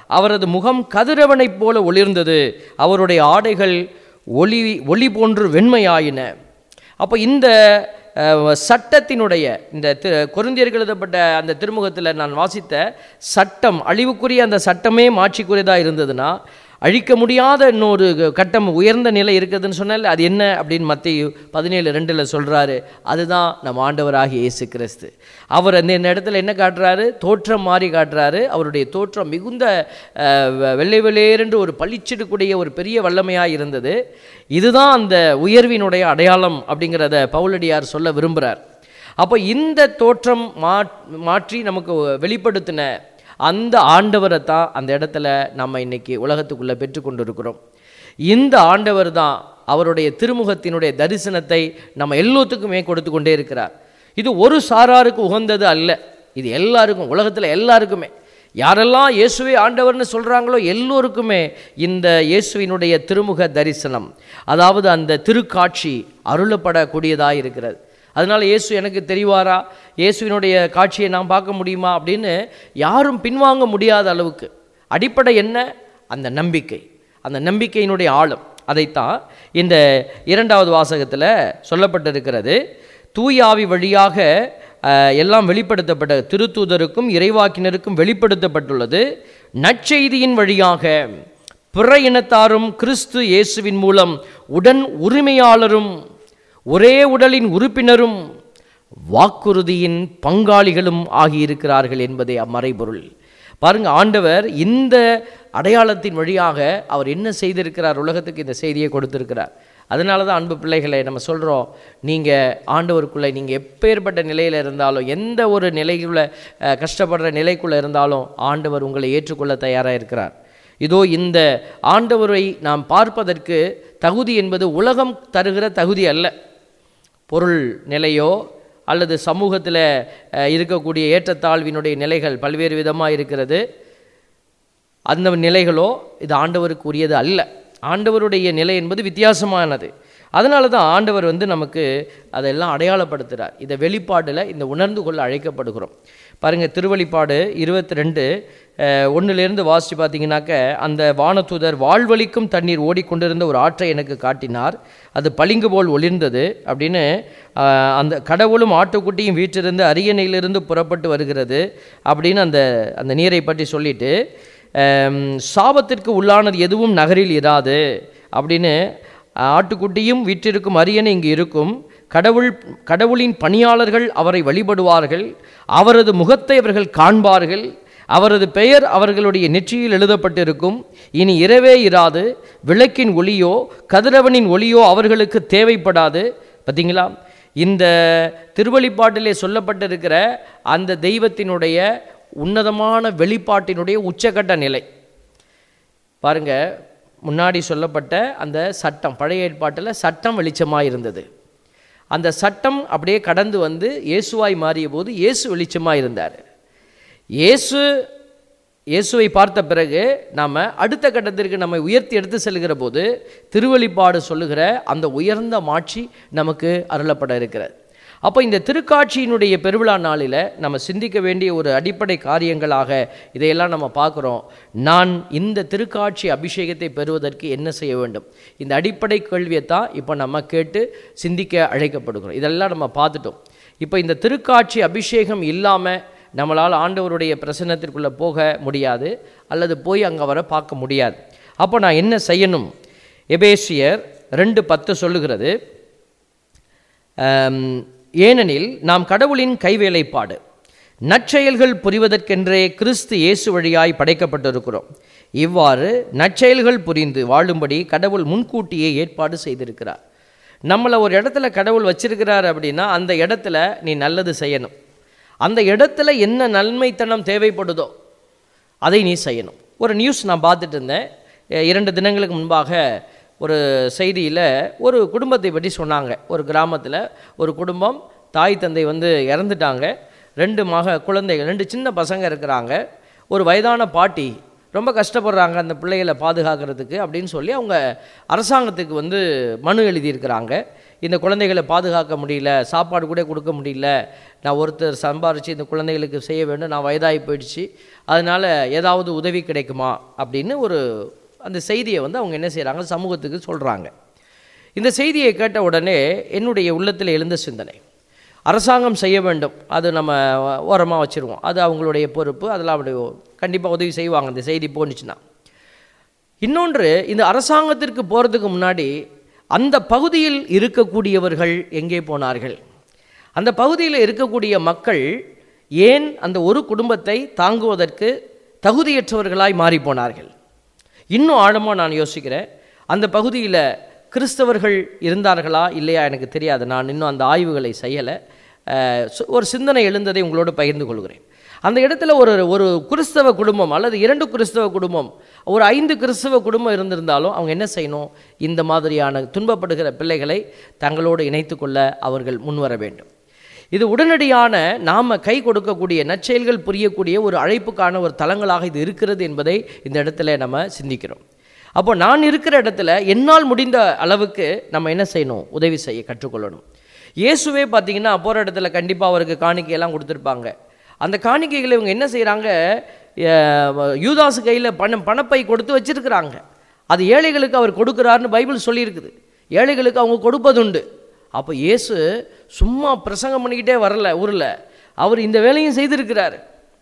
அவரது முகம் கதிரவனைப் போல ஒளிர்ந்தது அவருடைய ஆடைகள் ஒளி ஒளி போன்று வெண்மையாயின அப்போ இந்த அஹ், சட்டத்தினுடைய இந்த தி கொரிந்தியர்கள் எழுதப்பட்ட அந்த திருமுகத்தில் நான் வாசித்த சட்டம் அழிவுக்குரிய அந்த சட்டமே மாட்சிக்குரியதாக இருந்ததுன்னா அழிக்க முடியாத இன்னொரு கட்டம் உயர்ந்த நிலை இருக்குதுன்னு சொன்னால் அது என்ன அப்படின்னு மத்திய பதினேழு ரெண்டில் சொல்கிறாரு அதுதான் நம்ம ஆண்டவராகிய இயேசு கிறிஸ்து அவர் அந்த இந்த இடத்துல என்ன காட்டுறாரு தோற்றம் மாறி காட்டுறாரு அவருடைய தோற்றம் மிகுந்த அஹ், வெ- வெள்ளை வெள்ளேரென்று ஒரு பளிச்சிடக்கூடிய ஒரு பெரிய வல்லமையாக இருந்தது இதுதான் அந்த உயர்வினுடைய அடையாளம் அப்படிங்கிறத பவுலடியார் சொல்ல விரும்புகிறார் அப்போ இந்த தோற்றம் மா மாற்றி நமக்கு வெளிப்படுத்தின அந்த ஆண்டவரை தான் அந்த இடத்துல நம்ம இன்னைக்கு உலகத்துக்குள்ளே பெற்றுக்கொண்டு இருக்கிறோம் இந்த ஆண்டவர் தான் அவருடைய திருமுகத்தினுடைய தரிசனத்தை நம்ம எல்லோத்துக்குமே கொடுத்து கொண்டே இருக்கிறார் இது ஒரு சாராருக்கு உகந்தது அல்ல இது எல்லாருக்கும் உலகத்தில் எல்லாருக்குமே யாரெல்லாம் இயேசுவே ஆண்டவர்னு சொல்கிறாங்களோ எல்லோருக்குமே இந்த இயேசுவினுடைய திருமுக தரிசனம் அதாவது அந்த திருக்காட்சி அருளப்படக்கூடியதாக இருக்கிறது அதனால் இயேசு எனக்கு தெரிவாரா இயேசுவினுடைய காட்சியை நான் பார்க்க முடியுமா அப்படின்னு யாரும் பின்வாங்க முடியாத அளவுக்கு அடிப்படை என்ன அந்த நம்பிக்கை அந்த நம்பிக்கையினுடைய ஆழம் அதைத்தான் இந்த இரண்டாவது வாசகத்தில் சொல்லப்பட்டிருக்கிறது தூயாவி வழியாக அஹ், எல்லாம் வெளிப்படுத்தப்பட்ட திருத்தூதருக்கும் இறைவாக்கினருக்கும் வெளிப்படுத்தப்பட்டுள்ளது நற்செய்தியின் வழியாக பிற இனத்தாரும் கிறிஸ்து இயேசுவின் மூலம் உடன் உரிமையாளரும் ஒரே உடலின் உறுப்பினரும் வாக்குறுதியின் பங்காளிகளும் ஆகியிருக்கிறார்கள் என்பதே அம்மறைபொருள் பாருங்க ஆண்டவர் இந்த அடையாளத்தின் வழியாக அவர் என்ன செய்திருக்கிறார் உலகத்துக்கு இந்த செய்தியை கொடுத்திருக்கிறார் அதனால தான் அன்பு பிள்ளைகளை நம்ம சொல்கிறோம் நீங்கள் ஆண்டவருக்குள்ளே நீங்கள் எப்பேற்பட்ட நிலையில் இருந்தாலும் எந்த ஒரு நிலைக்குள்ள அஹ், கஷ்டப்படுற நிலைக்குள்ளே இருந்தாலும் ஆண்டவர் உங்களை ஏற்றுக்கொள்ள தயாராக இருக்கிறார் இதோ இந்த ஆண்டவரை நாம் பார்ப்பதற்கு தகுதி என்பது உலகம் தருகிற தகுதி அல்ல பொருள் நிலையோ அல்லது சமூகத்தில் அஹ், இருக்கக்கூடிய ஏற்றத்தாழ்வினுடைய நிலைகள் பல்வேறு விதமாக இருக்கிறது அந்த நிலைகளோ இது ஆண்டவருக்கு உரியது அல்ல ஆண்டவருடைய நிலை என்பது வித்தியாசமானது அதனால தான் ஆண்டவர் வந்து நமக்கு அதெல்லாம் அடையாளப்படுத்துகிறார் இதை வெளிப்பாடில் இந்த உணர்ந்து கொள்ள அழைக்கப்படுகிறோம் பாருங்கள் திருவெளிப்பாடு இருபத்தி ரெண்டு ஒன்றுலேருந்து வாசித்து பார்த்தீங்கன்னாக்க அந்த வானதூதர் வாழ்வழிக்கும் தண்ணீர் ஓடிக்கொண்டிருந்த ஒரு ஆற்றை எனக்கு காட்டினார் அது பளிங்கு போல் ஒளிர்ந்தது அப்படின்னு அஹ், அந்த கடவுளும் ஆட்டுக்குட்டியும் வீற்றிருந்து அரியணையிலிருந்து புறப்பட்டு வருகிறது அப்படின்னு அந்த அந்த நீரை பற்றி சொல்லிட்டு ஆம், சாபத்திற்கு உள்ளானது எதுவும் நகரில் இராது அப்படின்னு ஆட்டுக்குட்டியும் வீற்றிருக்கும் அரியணை இங்கு இருக்கும் கடவுள் கடவுளின் பணியாளர்கள் அவரை வழிபடுவார்கள் அவரது முகத்தை அவர்கள் காண்பார்கள் அவரது பெயர் அவர்களுடைய நெற்றியில் எழுதப்பட்டிருக்கும் இனி இரவே இராது விளக்கின் ஒளியோ கதிரவனின் ஒளியோ அவர்களுக்கு தேவைப்படாது பார்த்தீங்களா இந்த திருவழிப்பாட்டிலே சொல்லப்பட்டிருக்கிற அந்த தெய்வத்தினுடைய உன்னதமான வெளிப்பாட்டினுடைய உச்சக்கட்ட நிலை பாருங்க முன்னாடி சொல்லப்பட்ட அந்த சட்டம் பழைய ஏற்பாட்டில் சட்டம் வெளிச்சமாக இருந்தது அந்த சட்டம் அப்படியே கடந்து வந்து இயேசுவாய் மாறிய போது இயேசு வெளிச்சமாக இருந்தார் இயேசு இயேசுவை பார்த்த பிறகு நாம் அடுத்த கட்டத்திற்கு நம்மை உயர்த்தி எடுத்து செல்கிற போது திருவெளிப்பாடு சொல்லுகிற அந்த உயர்ந்த மாட்சி நமக்கு அருளப்பட இருக்கிறது அப்போ இந்த திருக்காட்சியினுடைய பெருவிழா நாளில் நம்ம சிந்திக்க வேண்டிய ஒரு அடிப்படை காரியங்களாக இதையெல்லாம் நம்ம பார்க்குறோம் நான் இந்த திருக்காட்சி அபிஷேகத்தை பெறுவதற்கு என்ன செய்ய வேண்டும் இந்த அடிப்படை கேள்வியை தான் இப்போ நம்ம கேட்டு சிந்திக்க அழைக்கப்படுகிறோம் இதெல்லாம் நம்ம பார்த்துட்டோம் இப்போ இந்த திருக்காட்சி அபிஷேகம் இல்லாமல் நம்மளால் ஆண்டவருடைய பிரசன்னத்திற்குள்ளே போக முடியாது அல்லது போய் அங்கே வர பார்க்க முடியாது அப்போ நான் என்ன செய்யணும் எபேசியர் ரெண்டு பத்து சொல்லுகிறது ஆம், ஏனெனில் நாம் கடவுளின் கைவேலைப்பாடு நற்செயல்கள் புரிவதற்கென்றே கிறிஸ்து இயேசு வழியாய் படைக்கப்பட்டிருக்கிறோம் இவ்வாறு நற்செயல்கள் புரிந்து வாழும்படி கடவுள் முன்கூட்டியே ஏற்பாடு செய்திருக்கிறார் நம்மளை ஒரு இடத்துல கடவுள் வச்சிருக்கிறார் அப்படின்னா அந்த இடத்துல நீ நல்லது செய்யணும் அந்த இடத்துல என்ன நன்மைத்தனம் தேவைப்படுதோ அதை நீ செய்யணும் ஒரு நியூஸ் நான் பார்த்துட்டு இருந்தேன் எ- இரண்டு தினங்களுக்கு முன்பாக ஒரு செய்தியில் ஒரு குடும்பத்தை பற்றி சொன்னாங்க ஒரு கிராமத்தில் ஒரு குடும்பம் தாய் தந்தை வந்து இறந்துட்டாங்க ரெண்டு மக குழந்தைகள் ரெண்டு சின்ன பசங்க இருக்கிறாங்க ஒரு வயதான பாட்டி ரொம்ப கஷ்டப்படுறாங்க அந்த பிள்ளைகளை பாதுகாக்கிறதுக்கு அப்படின்னு சொல்லி அவங்க அரசாங்கத்துக்கு வந்து மனு எழுதியிருக்கிறாங்க இந்த குழந்தைகளை பாதுகாக்க முடியல சாப்பாடு கூட கொடுக்க முடியல நான் ஒருத்தர் சம்பாரித்து இந்த குழந்தைகளுக்கு செய்ய வேண்டும் நான் வயதாகி போயிடுச்சு அதனால் ஏதாவது உதவி கிடைக்குமா அப்படின்னு ஒரு அந்த செய்தியை வந்து அவங்க என்ன செய்கிறாங்க சமூகத்துக்கு சொல்கிறாங்க இந்த செய்தியை கேட்ட உடனே என்னுடைய உள்ளத்தில் எழுந்த சிந்தனை அரசாங்கம் செய்ய வேண்டும் அது நம்ம ஓரமாக வச்சுருவோம் அது அவங்களுடைய பொறுப்பு அதில் அப்படி கண்டிப்பாக உதவி செய்வாங்க இந்த செய்தி போணுச்சுன்னா இன்னொன்று இந்த அரசாங்கத்திற்கு போகிறதுக்கு முன்னாடி அந்த பகுதியில் இருக்கக்கூடியவர்கள் எங்கே போனார்கள் அந்த பகுதியில் இருக்கக்கூடிய மக்கள் ஏன் அந்த ஒரு குடும்பத்தை தாங்குவதற்கு தகுதியற்றவர்களாய் மாறி போனார்கள் இன்னும் ஆழமாக நான் யோசிக்கிறேன் அந்த பகுதியில் கிறிஸ்தவர்கள் இருந்தார்களா இல்லையா எனக்கு தெரியாது நான் இன்னும் அந்த ஆய்வுகளை செய்யலை அஹ், சு- ஒரு சிந்தனை எழுந்ததை உங்களோடு பகிர்ந்து கொள்கிறேன் அந்த இடத்துல ஒரு ஒரு கிறிஸ்தவ குடும்பம் அல்லது இரண்டு கிறிஸ்தவ குடும்பம் ஒரு ஐந்து கிறிஸ்தவ குடும்பம் இருந்திருந்தாலும் அவங்க என்ன செய்யணும் இந்த மாதிரியான துன்பப்படுகிற பிள்ளைகளை தங்களோடு இணைத்துக்கொள்ள அவர்கள் முன்வர வேண்டும் இது உடனடியான நாம் கை கொடுக்கக்கூடிய நற்செயல்கள் புரியக்கூடிய ஒரு அழைப்புக்கான ஒரு தளங்களாக இது இருக்கிறது என்பதை இந்த இடத்துல நம்ம சிந்திக்கிறோம் அப்போ நான் இருக்கிற இடத்துல என்னால் முடிந்த அளவுக்கு நம்ம என்ன செய்யணும் உதவி செய்ய கற்றுக்கொள்ளணும் இயேசுவே பார்த்தீங்கன்னா போகிற இடத்துல கண்டிப்பாக அவருக்கு காணிக்கையெல்லாம் கொடுத்துருப்பாங்க அந்த காணிக்கைகளை இவங்க என்ன செய்கிறாங்க யூதாசு கையில் பணம் பணப்பை கொடுத்து வச்சிருக்கிறாங்க அது ஏழைகளுக்கு அவர் கொடுக்குறாருன்னு பைபிள் சொல்லியிருக்குது ஏழைகளுக்கு அவங்க கொடுப்பதுண்டு அப்போ இயேசு சும்மா பிரசங்கம் பண்ணிக்கிட்டே வரல ஊரில் அவர் இந்த வேலையும் செய்திருக்கிறார்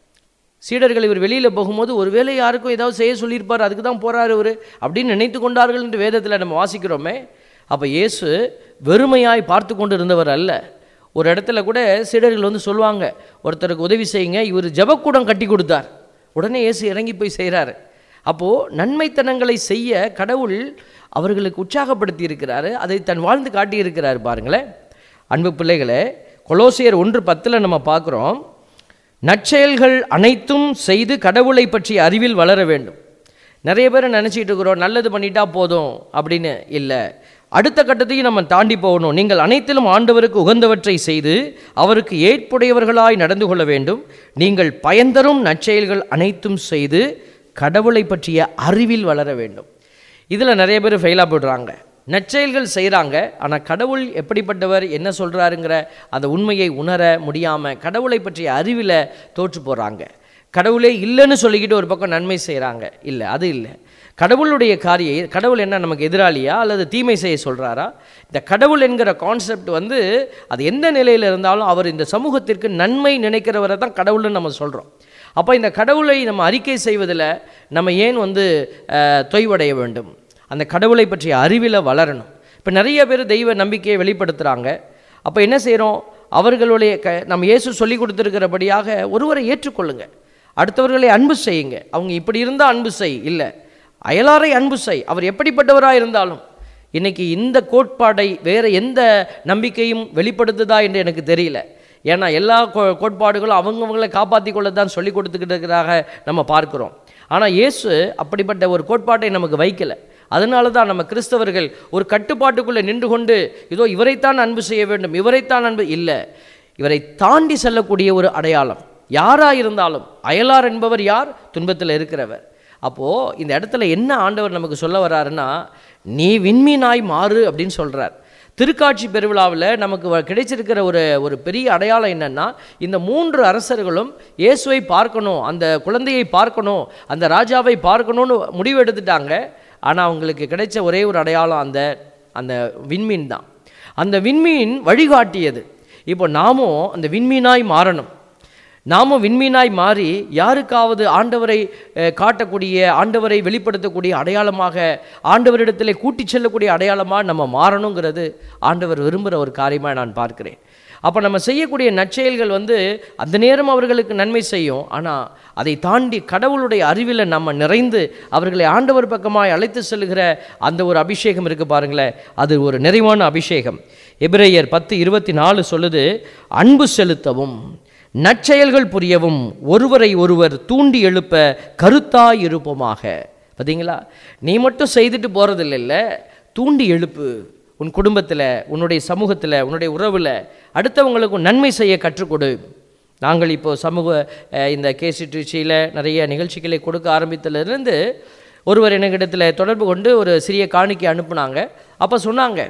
சீடர்கள் இவர் வெளியில் போகும்போது ஒருவேளை யாருக்கும் ஏதாவது செய்ய சொல்லியிருப்பார் அதுக்கு தான் போகிறார் இவர் அப்படின்னு நினைத்து கொண்டார்கள் என்று வேதத்தில் நம்ம வாசிக்கிறோமே அப்போ இயேசு வெறுமையாய் பார்த்து கொண்டு இருந்தவர் அல்ல ஒரு இடத்துல கூட சீடர்கள் வந்து சொல்லுவாங்க ஒருத்தருக்கு உதவி செய்யுங்க இவர் ஜெபக்கூடம் கட்டி கொடுத்தார் உடனே இயேசு இறங்கி போய் செய்கிறாரு அப்போது நன்மைத்தனங்களை செய்ய கடவுள் அவர்களுக்கு உற்சாகப்படுத்தி இருக்கிறாரு அதை தன் வாழ்ந்து காட்டியிருக்கிறார் பாருங்களேன் அன்பு பிள்ளைகளே கொலோசியர் ஒன்று பத்தில் நம்ம பார்க்குறோம் நற்செயல்கள் அனைத்தும் செய்து கடவுளை பற்றிய அறிவில் வளர வேண்டும் நிறைய பேர் நினச்சிட்டு இருக்கிறோம் நல்லது பண்ணிட்டா போதும் அப்படின்னு இல்லை அடுத்த கட்டத்தையும் நம்ம தாண்டி போகணும் நீங்கள் அனைத்திலும் ஆண்டவருக்கு உகந்தவற்றை செய்து அவருக்கு ஏற்புடையவர்களாய் நடந்து கொள்ள வேண்டும் நீங்கள் பயன்தரும் நற்செயல்கள் அனைத்தும் செய்து கடவுளை பற்றிய அறிவில் வளர வேண்டும் இதில் நிறைய பேர் ஃபெயிலாக போடுறாங்க நற்செயல்கள் செய்கிறாங்க ஆனால் கடவுள் எப்படிப்பட்டவர் என்ன சொல்கிறாருங்கிற அந்த உண்மையை உணர முடியாமல் கடவுளை பற்றிய அறிவில் தோற்று போகிறாங்க கடவுளே இல்லைன்னு சொல்லிக்கிட்டு ஒரு பக்கம் நன்மை செய்கிறாங்க இல்லை அது இல்லை கடவுளுடைய காரியை கடவுள் என்ன நமக்கு எதிராளியா அல்லது தீமை செய்ய சொல்கிறாரா இந்த கடவுள் என்கிற கான்செப்ட் வந்து அது எந்த நிலையில் இருந்தாலும் அவர் இந்த சமூகத்திற்கு நன்மை நினைக்கிறவரை தான் கடவுள்னு நம்ம சொல்கிறோம் அப்போ இந்த கடவுளை நம்ம அறிக்கை செய்வதில் நம்ம ஏன் வந்து அஹ், தொய்வடைய வேண்டும் அந்த கடவுளை பற்றிய அறிவில் வளரணும் இப்போ நிறைய பேர் தெய்வ நம்பிக்கையை வெளிப்படுத்துகிறாங்க அப்போ என்ன செய்கிறோம் அவர்களுடைய க நம்ம இயேசு சொல்லி கொடுத்துருக்கிறபடியாக ஒருவரை ஏற்றுக்கொள்ளுங்க அடுத்தவர்களை அன்பு செய்யுங்க அவங்க இப்படி இருந்தால் அன்பு செய் இல்லை அயலாரை அன்பு செய் அவர் எப்படிப்பட்டவராக இருந்தாலும் இன்னைக்கு இந்த கோட்பாடை வேறு எந்த நம்பிக்கையும் வெளிப்படுத்துதா என்று எனக்கு தெரியல ஏன்னா எல்லா கோ- கோட்பாடுகளும் அவங்கவங்களை காப்பாற்றி கொள்ள தான் சொல்லி கொடுத்துக்கிட்டு இருக்கிறதாக நம்ம பார்க்கிறோம் ஆனால் இயேசு அப்படிப்பட்ட ஒரு கோட்பாட்டை நமக்கு வைக்கல அதனால தான் நம்ம கிறிஸ்தவர்கள் ஒரு கட்டுப்பாட்டுக்குள்ளே நின்று கொண்டு இதோ இவரைத்தான் அன்பு செய்ய வேண்டும் இவரைத்தான் அன்பு இல்லை இவரை தாண்டி செல்லக்கூடிய ஒரு அடையாளம் யாராக இருந்தாலும் அயலார் என்பவர் யார் துன்பத்தில் இருக்கிறவர் அப்போது இந்த இடத்துல என்ன ஆண்டவர் நமக்கு சொல்ல வர்றாருன்னா நீ விண்மீனாய் மாறு அப்படின்னு சொல்கிறார் திருக்காட்சி பெருவிழாவில் நமக்கு வ- கிடைச்சிருக்கிற ஒரு ஒரு பெரிய அடையாளம் என்னன்னா இந்த மூன்று அரசர்களும் இயேசுவை பார்க்கணும் அந்த குழந்தையை பார்க்கணும் அந்த ராஜாவை பார்க்கணும்னு முடிவு எடுத்துட்டாங்க ஆனால் அவங்களுக்கு கிடைச்ச ஒரே ஒரு அடையாளம் அந்த அந்த விண்மீன் தான் அந்த விண்மீன் வழிகாட்டியது இப்போ நாமும் அந்த விண்மீனாய் மாறணும் நாமும் விண்மீனாய் மாறி யாருக்காவது ஆண்டவரை அஹ், காட்டக்கூடிய ஆண்டவரை வெளிப்படுத்தக்கூடிய அடையாளமாக ஆண்டவரிடத்திலே கூட்டிச் செல்லக்கூடிய அடையாளமாக நம்ம மாறணுங்கிறது ஆண்டவர் விரும்புகிற ஒரு காரியமாக நான் பார்க்கிறேன் அப்போ நம்ம செய்யக்கூடிய நற்செயல்கள் வந்து அந்த நேரம் அவர்களுக்கு நன்மை செய்யும் ஆனால் அதை தாண்டி கடவுளுடைய அறிவில் நம்ம நிறைந்து அவர்களை ஆண்டவர் பக்கமாய் அழைத்து செல்லுகிற அந்த ஒரு அபிஷேகம் இருக்குது பாருங்களேன் அது ஒரு நிறைவான அபிஷேகம் எபிரேயர் பத்து இருபத்தி நாலு சொல்லுது அன்பு செலுத்தவும் நற்செயல்கள் புரியவும் ஒருவரை ஒருவர் தூண்டி எழுப்ப கருத்தாய் இருப்போமாக பார்த்தீங்களா நீ மட்டும் செய்துட்டு போகிறதில்ல தூண்டி எழுப்பு உன் குடும்பத்தில் உன்னுடைய சமூகத்தில் உன்னுடைய உறவில் அடுத்தவங்களுக்கு நன்மை செய்ய கற்றுக்கொடு நாங்கள் இப்போ சமூக அஹ், இந்த கேசி திருச்சியில் நிறைய நிகழ்ச்சிகளை கொடுக்க ஆரம்பித்ததிலிருந்து ஒருவர் என்கிட்டத்தில் தொடர்பு கொண்டு ஒரு சிறிய காணிக்கை அனுப்புனாங்க அப்போ சொன்னாங்க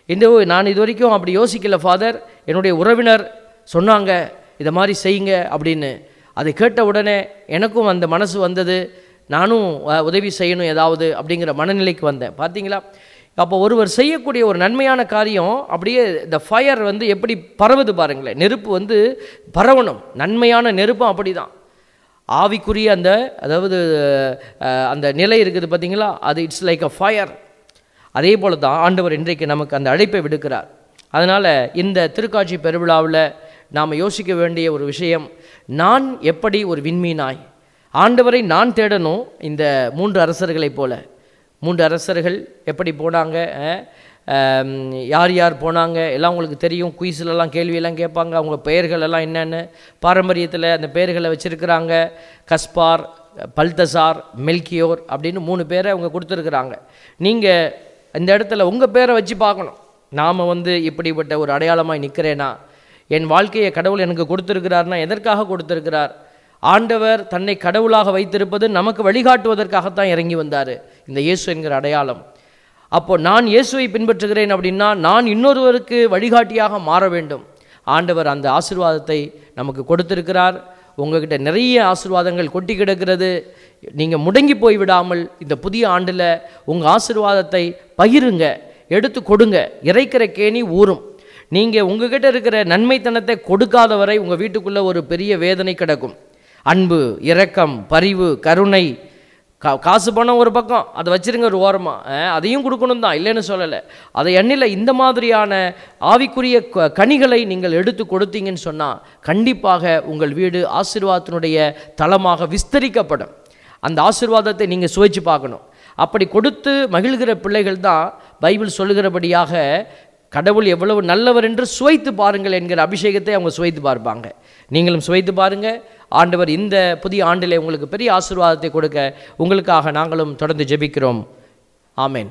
இந்த நான் இது வரைக்கும் அப்படி யோசிக்கல ஃபாதர் என்னுடைய உறவினர் சொன்னாங்க இதை மாதிரி செய்யுங்க அப்படின்னு அதை கேட்ட உடனே எனக்கும் அந்த மனசு வந்தது நானும் அஹ், உதவி செய்யணும் ஏதாவது அப்படிங்கிற மனநிலைக்கு வந்தேன் பார்த்தீங்களா அப்போ ஒருவர் செய்யக்கூடிய ஒரு நன்மையான காரியம் அப்படியே இந்த ஃபயர் வந்து எப்படி பரவுது பாருங்களேன் நெருப்பு வந்து பரவணும் நன்மையான நெருப்பும் அப்படி தான் ஆவிக்குரிய அந்த அதாவது அஹ், அந்த நிலை இருக்குது பார்த்தீங்களா அது இட்ஸ் லைக் அ ஃபயர் அதே போல தான் ஆண்டவர் இன்றைக்கு நமக்கு அந்த அழைப்பை விடுக்கிறார் அதனால் இந்த திருக்காட்சி பெருவிழாவில் நாம் யோசிக்க வேண்டிய ஒரு விஷயம் நான் எப்படி ஒரு விண்மீனாய் ஆண்டவரை நான் தேடணும் இந்த மூன்று அரசர்களைப் போல மூன்று அரசர்கள் எப்படி போனாங்க அஹ், ஆம், யார் யார் போனாங்க எல்லாம் உங்களுக்கு தெரியும் குயிஸ்லலாம் கேள்வியெல்லாம் கேட்பாங்க அவங்க பெயர்கள் எல்லாம் என்னென்னு பாரம்பரியத்தில் அந்த பெயர்களை வச்சுருக்கிறாங்க கஸ்பார் பல்தசார் மெல்கியோர் அப்படின்னு மூணு பேரை அவங்க கொடுத்துருக்குறாங்க நீங்கள் இந்த இடத்துல உங்கள் பேரை வச்சு பார்க்கணும் நாம் வந்து இப்படிப்பட்ட ஒரு அடையாளமாய் நிற்கிறேனா என் வாழ்க்கையை கடவுள் எனக்கு கொடுத்துருக்கிறார்னா எதற்காக கொடுத்துருக்கிறார் ஆண்டவர் தன்னை கடவுளாக வைத்திருப்பது நமக்கு வழிகாட்டுவதற்காகத்தான் இறங்கி வந்தார் இந்த இயேசு என்கிற அடையாளம் அப்போ நான் இயேசுவை பின்பற்றுகிறேன் அப்படின்னா நான் இன்னொருவருக்கு வழிகாட்டியாக மாற வேண்டும் ஆண்டவர் அந்த ஆசீர்வாதத்தை நமக்கு கொடுத்திருக்கிறார் உங்ககிட்ட நிறைய ஆசீர்வாதங்கள் கொட்டி கிடக்கிறது நீங்கள் முடங்கி போய் விடாமல் இந்த புதிய ஆண்டில் உங்கள் ஆசீர்வாதத்தை பகிருங்க எடுத்து கொடுங்க இறைக்கிற கேணி ஊறும் நீங்கள் உங்ககிட்ட இருக்கிற நன்மைத்தனத்தை கொடுக்காத வரை உங்கள் வீட்டுக்குள்ளே ஒரு பெரிய வேதனை கிடக்கும் அன்பு இரக்கம் பரிவு கருணை கா காசு பணம் ஒரு பக்கம் அதை வச்சிருங்க ஒரு ஓரமாக அதையும் கொடுக்கணும் தான் இல்லைன்னு சொல்லலை அதை எண்ணில் இந்த மாதிரியான ஆவிக்குரிய க- கனிகளை நீங்கள் எடுத்து கொடுத்தீங்கன்னு சொன்னால் கண்டிப்பாக உங்கள் வீடு ஆசீர்வாதத்தினுடைய தளமாக விஸ்தரிக்கப்படும் அந்த ஆசீர்வாதத்தை நீங்கள் சுவைச்சு பார்க்கணும் அப்படி கொடுத்து மகிழ்கிற பிள்ளைகள் தான் பைபிள் சொல்லுகிறபடியாக கடவுள் எவ்வளவு நல்லவர் என்று சுவைத்து பாருங்கள் என்கிற அபிஷேகத்தை அவங்க சுவைத்து பார்ப்பாங்க நீங்களும் சுவைத்து பாருங்க ஆண்டவர் இந்த புதிய ஆண்டிலே உங்களுக்கு பெரிய ஆசீர்வாதத்தை கொடுக்க உங்களுக்காக நாங்களும் தொடர்ந்து ஜெபிக்கிறோம் ஆமென்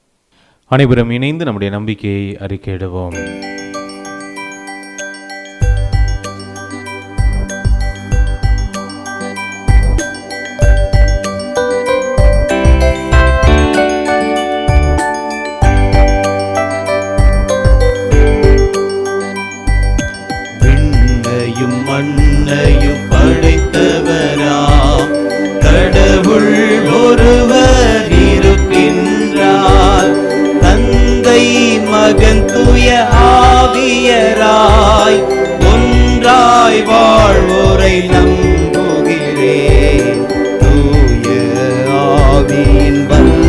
அனைவரும் இணைந்து நம்முடைய நம்பிக்கையை அறிக்கையிடுவோம் விண்ணையும் மண்ணையும் படைத்தவராம் கடவுள் ஒருவர் இருக்கின்றார் தந்தை மகன் தூய ஆவியராய் ஒன்றாய் வாழ்வோரை நம்புகிறேன் தூய ஆவியின்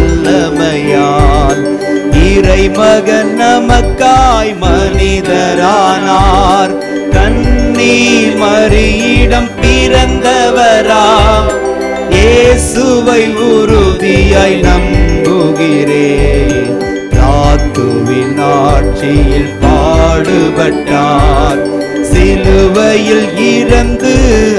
வல்லமையால் இறைமகன் நமக்காய் மனிதரானார் கண்ணீர் மறியிடம் பிறந்தவராம் இயேசுவை உறுதியாய் நம்புகிறேன் தாத்துவின் ஆட்சியில் பாடுபட்டார் சிலுவையில் இறந்து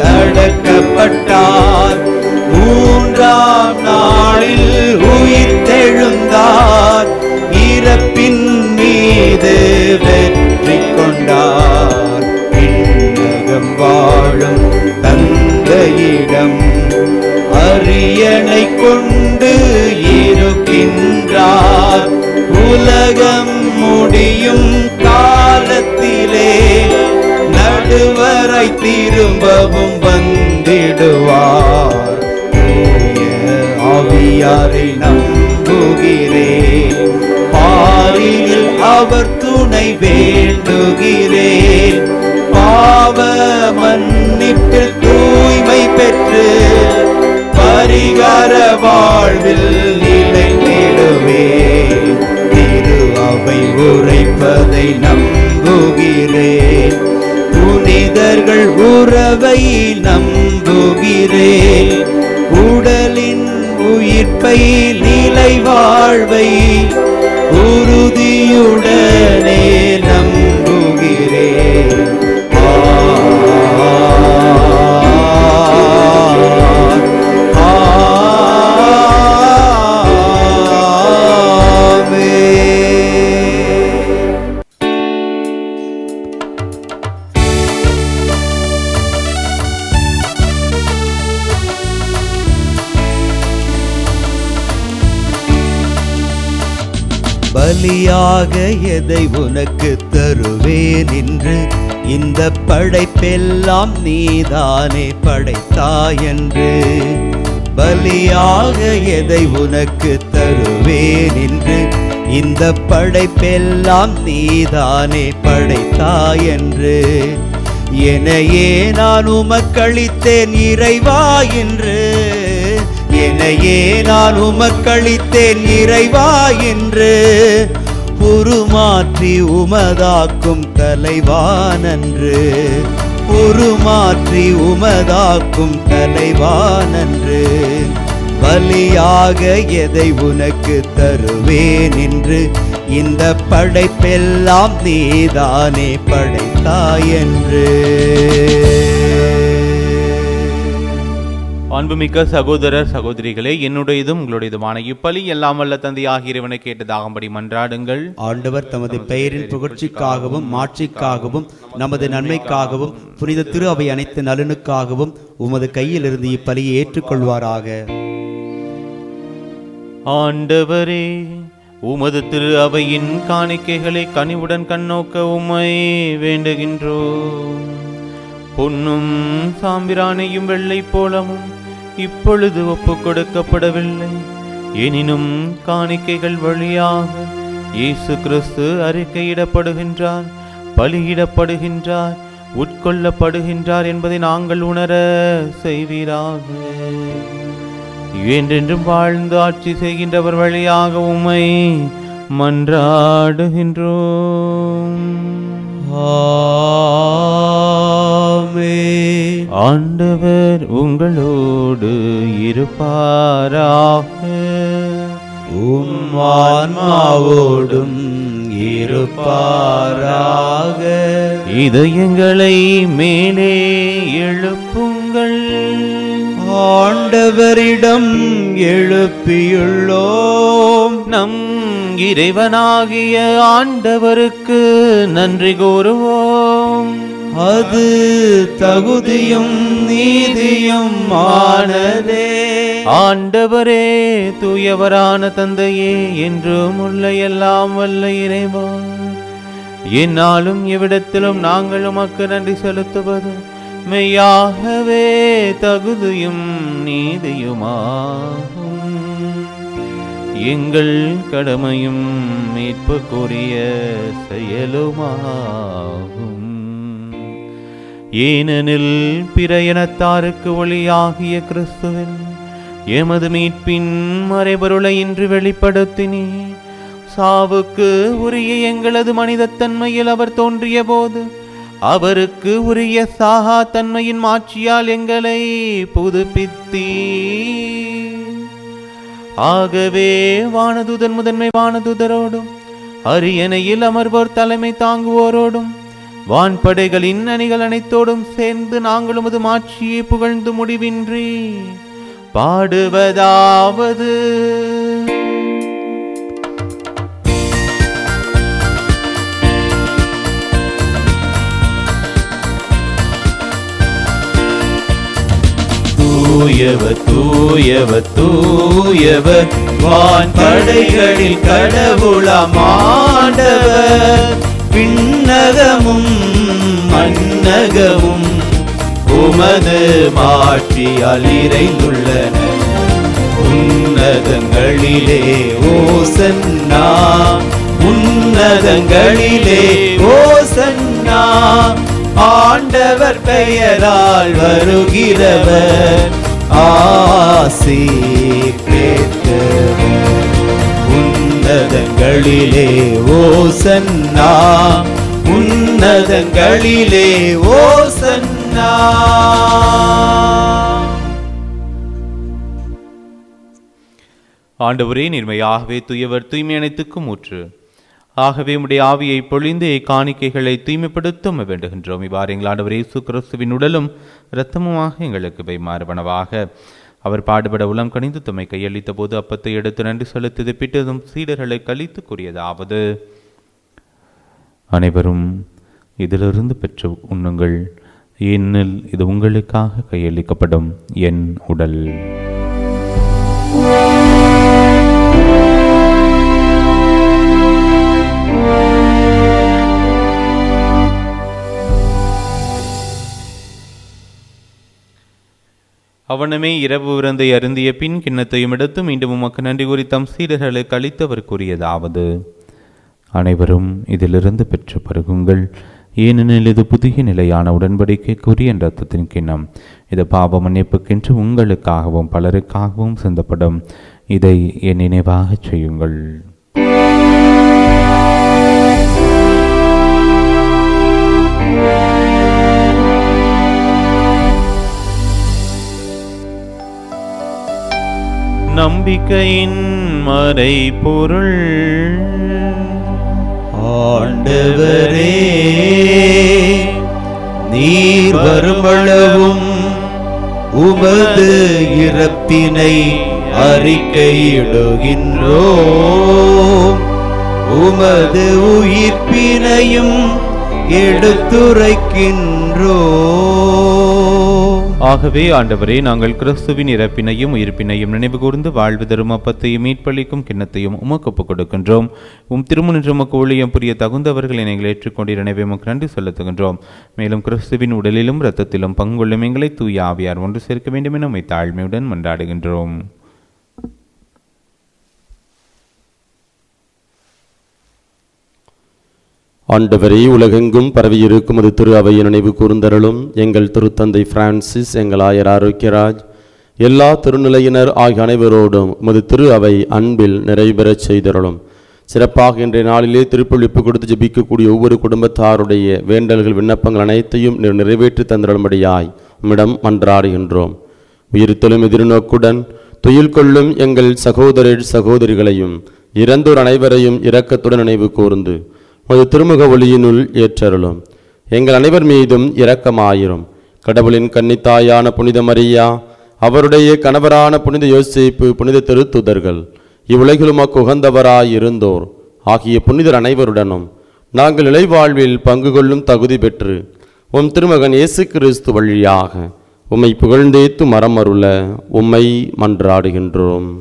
அடக்கப்பட்டார் மூன்றாம் நாளில் உயிர்த்தெழுந்தார் இறப்பின் மீது வெற்றி கொண்டார் விண்ணகம் வாழும் தந்தையிடம் அரியணை கொண்டு இருக்கின்றார் உலகம் முடியும் காலத்திலே நடுவரை திரும்பவும் வந்திடுவார் தூய ஆவியாரை நம்புகிறேன் பாரில் அவர் துணை வேண்டுகிறேன் பாவ மன்னிப்பில் தூய்மை பெற்று பரிகார வாழ்வில் நிலைத்திடுவேன் திரு அவை உரைப்பதை நம்புகிறேன் புனிதர்கள் உறவை நம்புகிறேன் உடலின் உயிர்ப்பை நிலை வாழ்வை உறுதியுடனே நம்புகிறேன் ஆமென். பலியா பலியாக எதை உனக்கு தருவேன் என்று இந்த படைப்பெல்லாம் நீதானே படைத்தாயென்று பலியாக எதை உனக்கு தருவேன் என்று இந்த படைப்பெல்லாம் நீதானே படைத்தாயென்று எனையே நான் உமக்களித்தேன் இறைவா என்று எனையே நான் உமக்களித்தேன் இறைவா என்று உருமாற்றி உமதாக்கும் தலைவானன்று உருமாற்றி உமதாக்கும் தலைவானன்று பலியாக எதை உனக்கு தருவேன் என்று இந்த படைப்பெல்லாம் நீதானே படைத்தாயென்று அன்புமிக்க சகோதரர் சகோதரிகளே என்னுடையதும் உங்களுடையதுமான இப்பலி எல்லாம் வல்ல தந்தை ஆகிய இறைவனை கேட்டதாகும்படி மன்றாடுங்கள் ஆண்டவர் தமது பெயரின் புகழ்ச்சிக்காகவும் மாட்சிக்காகவும் நமது நன்மைக்காகவும் புனித திரு அவை அனைத்து நலனுக்காகவும் உமது கையிலிருந்து இப்பலியை ஏற்றுக்கொள்வாராக ஆண்டவரே உமது திரு அவையின் காணிக்கைகளை கனிவுடன் கண்ணோக்க உம்மை வேண்டுகின்றோம் பொன்னும் சாம்பிரானையும் வெள்ளை போலமும் இப்பொழுது ஒப்புக் கொடுக்கப்படவில்லை எனினும் காணிக்கைகள் வழியாக இயேசு கிறிஸ்து அறிக்கையிடப்படுகின்றார் பலியிடப்படுகின்றார் உட்கொள்ளப்படுகின்றார் என்பதை நாங்கள் உணர செய்வீராக என்றென்றும் வாழ்ந்து ஆட்சி செய்கின்றவர் வழியாக உம்மை மன்றாடுகின்றோம் ஆமென். ஆண்டவர் உங்களோடு இருப்பாராக உம் ஆன்மாவோடும் இருப்பாராக இதயங்களை மேலே எழுப்புங்கள் ஆண்டவரிடம் எழுப்பியுள்ளோம் நம் இறைவனாகிய ஆண்டவருக்கு நன்றி கூறுவோம் அது தகுதியும் நீதியும் ஆனதே ஆண்டவரே தூயவரான தந்தையே என்றும் உள்ள எல்லாம் வல்ல இறைவா என்னாலும் எவ்விடத்திலும் நாங்கள் உமக்கு நன்றி செலுத்துவது மெய்யாகவே தகுதியும் நீதியுமாகும் எங்கள் கடமையும் மீட்புக்குரிய செயலுமாகும் ஏனெனில் பிற இனத்தாருக்கு ஒளியாகிய கிறிஸ்துவில் எமது மீட்பின் மறைபொருளை இன்று வெளிப்படுத்தினி சாவுக்கு உரிய எங்களது மனிதத்தன்மையில் அவர் தோன்றிய போது அவருக்கு உரிய சாகா தன்மையின் மாட்சியால் எங்களை புதுப்பித்தீ ஆகவே வானதுதன் முதன்மை வானதுதரோடும் அரியணையில் அமர்வோர் தலைமை தாங்குவோரோடும் வான்படைகளின் அணிகள் அனைத்தோடும் சேர்ந்து நாங்கள் உமது மாட்சியை புகழ்ந்து முடிவின்றி பாடுவதாவது தூயவர் தூயவர் தூயவர் வான் படைகளில் கடவுளமாண்டவர் விண்ணகமும் மன்னகமும் உமது மாட்சியால் இறைந்துள்ளன உன்னதங்களிலே ஓசன்னா உன்னதங்களிலே ஓசன்னா ஆண்டவர் பெயரால் வருகிறவர் ஆசி பெற்றவர் உன்னதங்களிலே ஓசன்னா உன்னதங்களிலே ஓசன்னா ஆண்டவரே நிர்மையாகவே தூயவர் தூய்மை அனைத்துக்கும் ஊற்று ஆகவே உடைய ஆவியை பொழிந்து காணிக்கைகளை தூய்மைப்படுத்த உம்மை வேண்டுகின்றோம் இவ்வாறு எங்கள் ஆண்டவர் இயேசு கிறிஸ்துவின் உடலும் இரத்தமுமாக எங்களுக்கு பைமாறுவனவாக அவர் பாடுபட உளம் கணிந்து தம்மை கையளித்த போது அப்பத்தை எடுத்து நன்றி செலுத்தி பிட்டதும் சீடர்களை கழித்து கூறியதாவது அனைவரும் இதிலிருந்து பெற்று உண்ணுங்கள் ஏனெனில் இது உங்களுக்காக கையளிக்கப்படும் என் உடல் அவனமே இரவு விருந்தை அருந்திய பின் கிண்ணத்தையும் எடுத்து மீண்டும் உமக்கு நன்றி கூறி தம் சீடர்களுக்கு அளித்தவர் கூறியதாவது அனைவரும் இதிலிருந்து பெற்று பருகுங்கள் ஏனெனில் இது புதிய நிலையான உடன்படிக்கைக்குரிய ரத்தத்தின் கிண்ணம் இது பாவ மன்னிப்புக்கென்று உங்களுக்காகவும் பலருக்காகவும் சிந்தப்படும் இதை என் நினைவாகச் செய்யுங்கள் நம்பிக்கையின் மறை பொருள் ஆண்டவரே நீர் வருமளவும் உமது இறப்பினை அறிக்கையிடுகின்றோம் உமது உயிர்ப்பினையும் எடுத்துரைக்கின்றோம் ஆகவே ஆண்டவரே நாங்கள் கிறிஸ்துவின் இறப்பினையும் உயிர்ப்பினையும் நினைவு கூர்ந்து வாழ்வு தரும் அப்பத்தையும் மீட்பளிக்கும் கிண்ணத்தையும் உமக்கு ஒப்புக் கொடுக்கின்றோம் உம் திருமணம் உமக்கு ஊழியம் புரிய தகுந்தவர்களை நீங்கள் ஏற்றுக்கொண்டு எனவே உமக்கு நன்றி செலுத்துகின்றோம் மேலும் கிறிஸ்துவின் உடலிலும் இரத்தத்திலும் பங்குள்ளும் எங்களை தூய ஆவியார் ஒன்று சேர்க்க வேண்டும் என உம்மை தாழ்மையுடன் மன்றாடுகின்றோம் ஆண்டவரே உலகெங்கும் பரவியிருக்கும் அது திரு அவையை நினைவு கூர்ந்தருளும் எங்கள் திருத்தந்தை பிரான்சிஸ் எங்கள் ஆயர் ஆரோக்கியராஜ் எல்லா திருநிலையினர் ஆகிய அனைவரோடும் உமது திரு அவை அன்பில் நிறைவேறச் செய்தருளும் சிறப்பாக இன்றைய நாளிலே திருப்பொழிப்பு கொடுத்து ஜெபிக்கக்கூடிய ஒவ்வொரு குடும்பத்தாருடைய வேண்டல்கள் விண்ணப்பங்கள் அனைத்தையும் நீர் நிறைவேற்றி தந்திரும்படியாய் உம்மிடம் மன்றாடுகின்றோம் உயிர்த்தெழும் எதிர்நோக்குடன் துயில் கொள்ளும் எங்கள் சகோதரர் சகோதரிகளையும் இறந்தோர் அனைவரையும் இரக்கத்துடன் நினைவு கூர்ந்து உமது திருமுக ஒளியினுள் ஏற்றருளும் எங்கள் அனைவர் மீதும் இரக்கமாயிரும் கடவுளின் கன்னித்தாயான புனித மரியா அவருடைய கணவரான புனித யோசேப்பு புனித திருத்துதர்கள் இவ்வுலகிலுமக்கு உகந்தவராய் இருந்தோர் ஆகிய புனிதர் அனைவருடனும் நாங்கள் இலைவாழ்வில் பங்கு கொள்ளும் தகுதி பெற்று உம் திருமகன் இயேசு கிறிஸ்து வழியாக உம்மை புகழ்ந்தேத்து மரம் அருள உம்மை மன்றாடுகின்றோம்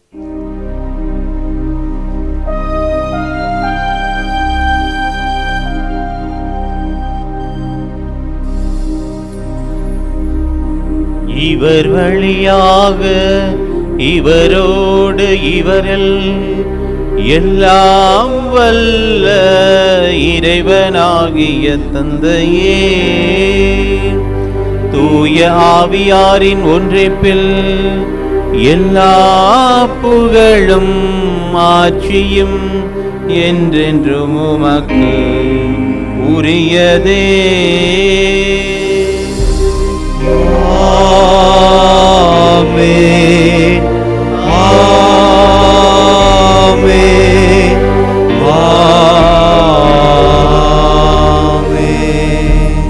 இவர் வழியாக இவரோடு இவரில் எல்லாம் வல்ல இறைவனாகிய தந்தையே தூய ஆவியாரின் ஒன்றிப்பில் எல்லா புகழும் ஆட்சியும் என்றென்றும் உமக்கு உரியதே ஆமென் ஆமென் ஆமென்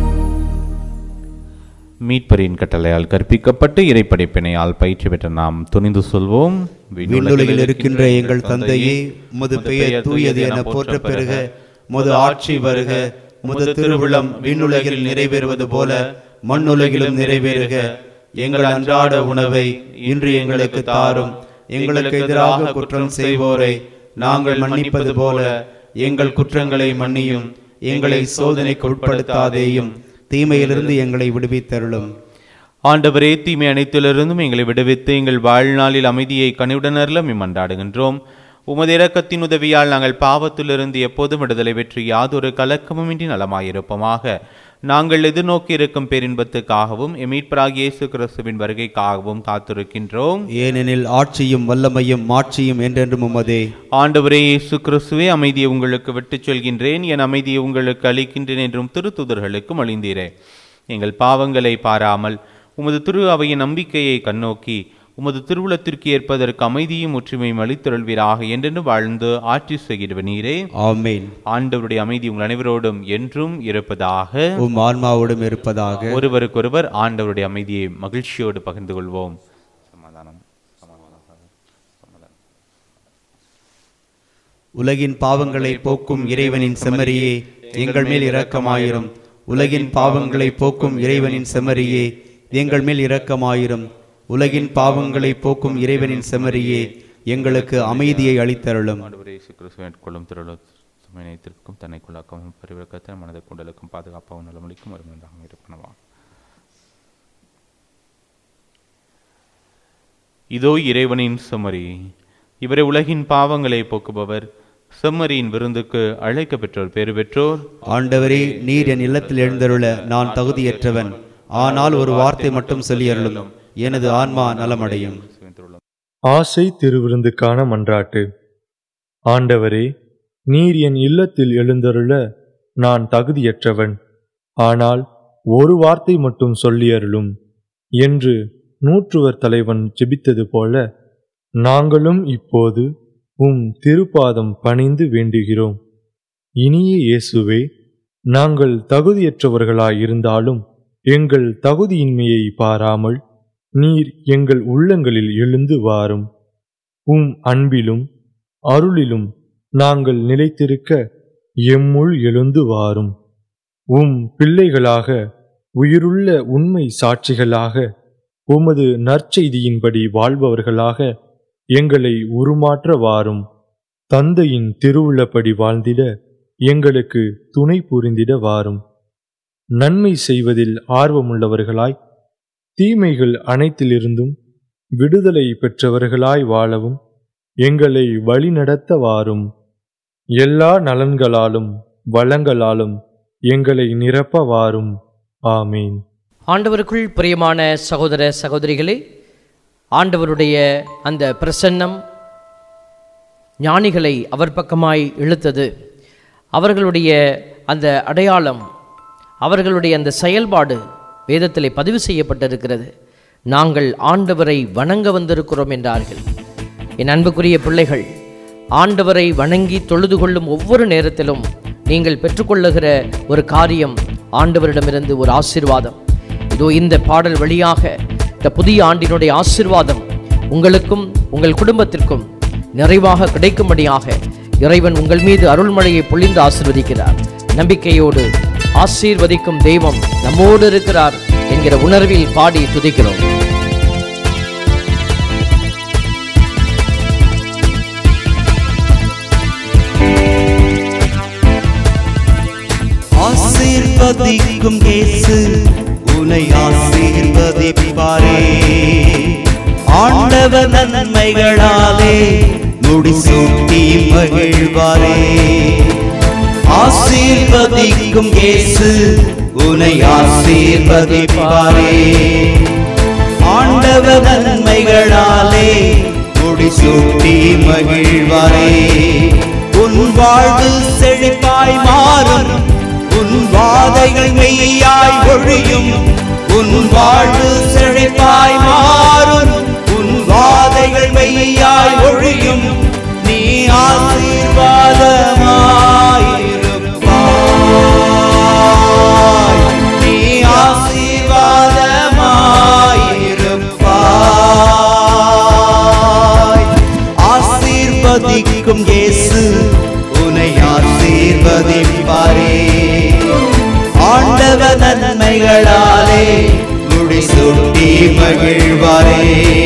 மீட்பரின் கட்டளையால் கற்பிக்கப்பட்டு இறைப்படைப்பினையால் பயிற்சி பெற்ற நாம் துணிந்து சொல்வோம் விண்ணுலகில் இருக்கின்ற எங்கள் தந்தையே உமது பெயர் தூயது என போற்ற பெறுக உமது ஆட்சி வருக உமது திருவிழம் விண்ணுலகில் நிறைவேறுவது போல மண்ணுலகிலும் நிறைவேறுக எங்கள் அன்றாட உணவை இன்று எங்களுக்கு தாரும் எங்களுக்கு எதிராக குற்றம் செய்வோரை நாங்கள் மன்னிப்பது போல எங்கள் குற்றங்களை மன்னியும் எங்களை சோதனைக்கு உட்படுத்தாதேயும் தீமையிலிருந்து எங்களை விடுவித்தருளும் ஆண்டவரே தீமை அனைத்திலிருந்தும் எங்களை விடுவித்து எங்கள் வாழ்நாளில் அமைதியை கனிவுடன் அருள மன்றாடுகின்றோம் உமது இரக்கத்தின் உதவியால் நாங்கள் பாவத்திலிருந்து எப்போதும் விடுதலை பெற்று யாதொரு கலக்கமுமின்றி நலமாயிருப்போமாக நாங்கள் எதிர்நோக்கி இருக்கும் பேரின்பத்துக்காகவும் எமீட்பராகிய இயேசு கிறிஸ்துவின் வருகைக்காகவும் காத்திருக்கின்றோம் ஏனெனில் ஆட்சியும் வல்லமையும் மாட்சியும் என்றென்றும் உமதே ஆண்டவரே இயேசு கிறிஸ்துவே அமைதியை உங்களுக்கு விட்டுச் செல்கின்றேன் என் அமைதியை உங்களுக்கு அளிக்கின்றேன் என்றும் திருத்துதர்களுக்கும் அழிந்தீரே எங்கள் பாவங்களை பாராமல் உமது திரு அவையின் நம்பிக்கையை கண்ணோக்கி உமது திருவுளத்திற்கு ஏற்பதற்கு அமைதியும் ஒற்றுமையும் அளித்தருள்வீராக என்றென்று வாழ்ந்து ஆட்சி செய்கிற நீரே ஆமென் ஆண்டவருடைய அமைதி உங்கள் அனைவரோடும் என்றும் இருப்பதாக உம் ஆன்மாவோடும் இருப்பதாக ஒருவருக்கொருவர் ஆண்டவருடைய அமைதியை மகிழ்ச்சியோடு பகிர்ந்து கொள்வோம் சமாதானம் உலகின் பாவங்களை போக்கும் இறைவனின் செம்மறியே எங்கள் மேல் இரக்கமாயிரும் உலகின் பாவங்களை போக்கும் இறைவனின் செம்மறியே எங்கள் மேல் இரக்கமாயிரும் உலகின் பாவங்களை போக்கும் இறைவனின் செம்மறியே எங்களுக்கு அமைதியை அளித்தருளும் ஆண்டவரே இயேசு கிறிஸ்துவை மேற்கொள்ளும் திருள சுமைத்திற்கும் தன்னைக்குள்ளாக்கவும் பரிவிறக்கத்தின் மனதை குண்டலுக்கும் பாதுகாப்பாகவும் நலமளிக்கும் வருமந்தாக இருப்பனவா இதோ இறைவனின் செம்மறி இவரை உலகின் பாவங்களை போக்குபவர் செம்மறியின் விருந்துக்கு அழைக்க பெற்றோர் பேறு பெற்றோர் ஆண்டவரே நீர் என் இல்லத்தில் எழுந்தருள நான் தகுதியற்றவன் ஆனால் ஒரு வார்த்தை மட்டும் சொல்லியருளும் எனது ஆன்மா நலமடையும் ஆசை திருவிருந்துக்கான மன்றாட்டு ஆண்டவரே நீர் என் இல்லத்தில் எழுந்தருள நான் தகுதியற்றவன் ஆனால் ஒரு வார்த்தை மட்டும் சொல்லியருளும் என்று நூற்றுவர் தலைவன் ஜெபித்தது போல நாங்களும் இப்போது உம் திருப்பாதம் பணிந்து வேண்டுகிறோம் இனிய இயேசுவே நாங்கள் தகுதியற்றவர்களாயிருந்தாலும் எங்கள் தகுதியின்மையை பாராமல் நீர் எங்கள் உள்ளங்களில் எழுந்து வாரும் உம் அன்பிலும் அருளிலும் நாங்கள் நிலைத்திருக்க எம்முள் எழுந்து வாரும் உம் பிள்ளைகளாக உயிருள்ள உண்மை சாட்சிகளாக உமது நற்செய்தியின்படி வாழ்பவர்களாக எங்களை உருமாற்ற வாரும் தந்தையின் திருவுள்ளப்படி வாழ்ந்திட எங்களுக்கு துணை புரிந்திட வாரும் நன்மை செய்வதில் ஆர்வமுள்ளவர்களாய் தீமைகள் அனைத்திலிருந்தும் விடுதலை பெற்றவர்களாய் வாழவும் எங்களை வழிநடத்த வாரும் எல்லா நலன்களாலும் வளங்களாலும் எங்களை நிரப்ப வாரும் ஆமீன் ஆண்டவருக்குள் பிரியமான சகோதர சகோதரிகளே ஆண்டவருடைய அந்த பிரசன்னம் ஞானிகளை அவர் பக்கமாய் இழுத்தது அவர்களுடைய அந்த அடையாளம் அவர்களுடைய அந்த செயல்பாடு வேதத்திலே பதிவு செய்யப்பட்டிருக்கிறது நாங்கள் ஆண்டவரை வணங்க வந்திருக்கிறோம் என்றார்கள் என் அன்புக்குரிய பிள்ளைகள் ஆண்டவரை வணங்கி தொழுது கொள்ளும் ஒவ்வொரு நேரத்திலும் நீங்கள் பெற்றுக்கொள்ளுகிற ஒரு காரியம் ஆண்டவரிடமிருந்து ஒரு ஆசீர்வாதம் இதோ இந்த பாடல் வழியாக இந்த புதிய ஆண்டினுடைய ஆசீர்வாதம் உங்களுக்கும் உங்கள் குடும்பத்திற்கும் நிறைவாக கிடைக்கும்படியாக இறைவன் உங்கள் மீது அருள்மழையை பொழிந்து ஆசீர்வதிக்கிறார் நம்பிக்கையோடு ஆசீர்வதிக்கும் தெய்வம் நம்மோடு இருக்கிறார் என்கிற உணர்வில் பாடி துதிக்கிறோம் ஆசீர்வதிக்கும் இயேசு உனை ஆசீர்வதிப்பாரே ஆண்டவர் நன்மைகளாலே முடிசூட்டி மகிழ்வாரே ஆசீர்வதிக்கும் இயேசு உனை ஆசீர்வதிப்பாரே ஆண்டவர் நன்மைகளாலே முடிசூட்டி மகிழ்வாரே உன் வாழ்வு செழிப்பாய் மாறும் உன் வாதைகள் மெய்யாய் ஒழியும் உன் வாழ்வு செழிப்பாய் மாறும் உன் வாதைகள் மெய்யாய் ஒழியும் நீ ஆசீர்வாதமாயிருப்பாய் நீ ஆசீர்வாதமாயிருப்பாய் ஆசீர்வதிக்கும் இயேசு உன்னை ஆசீர்வதிப்பாரே ஆண்டவர் நன்மைகளாலே முடிசூட்டி மகிழ்வாரே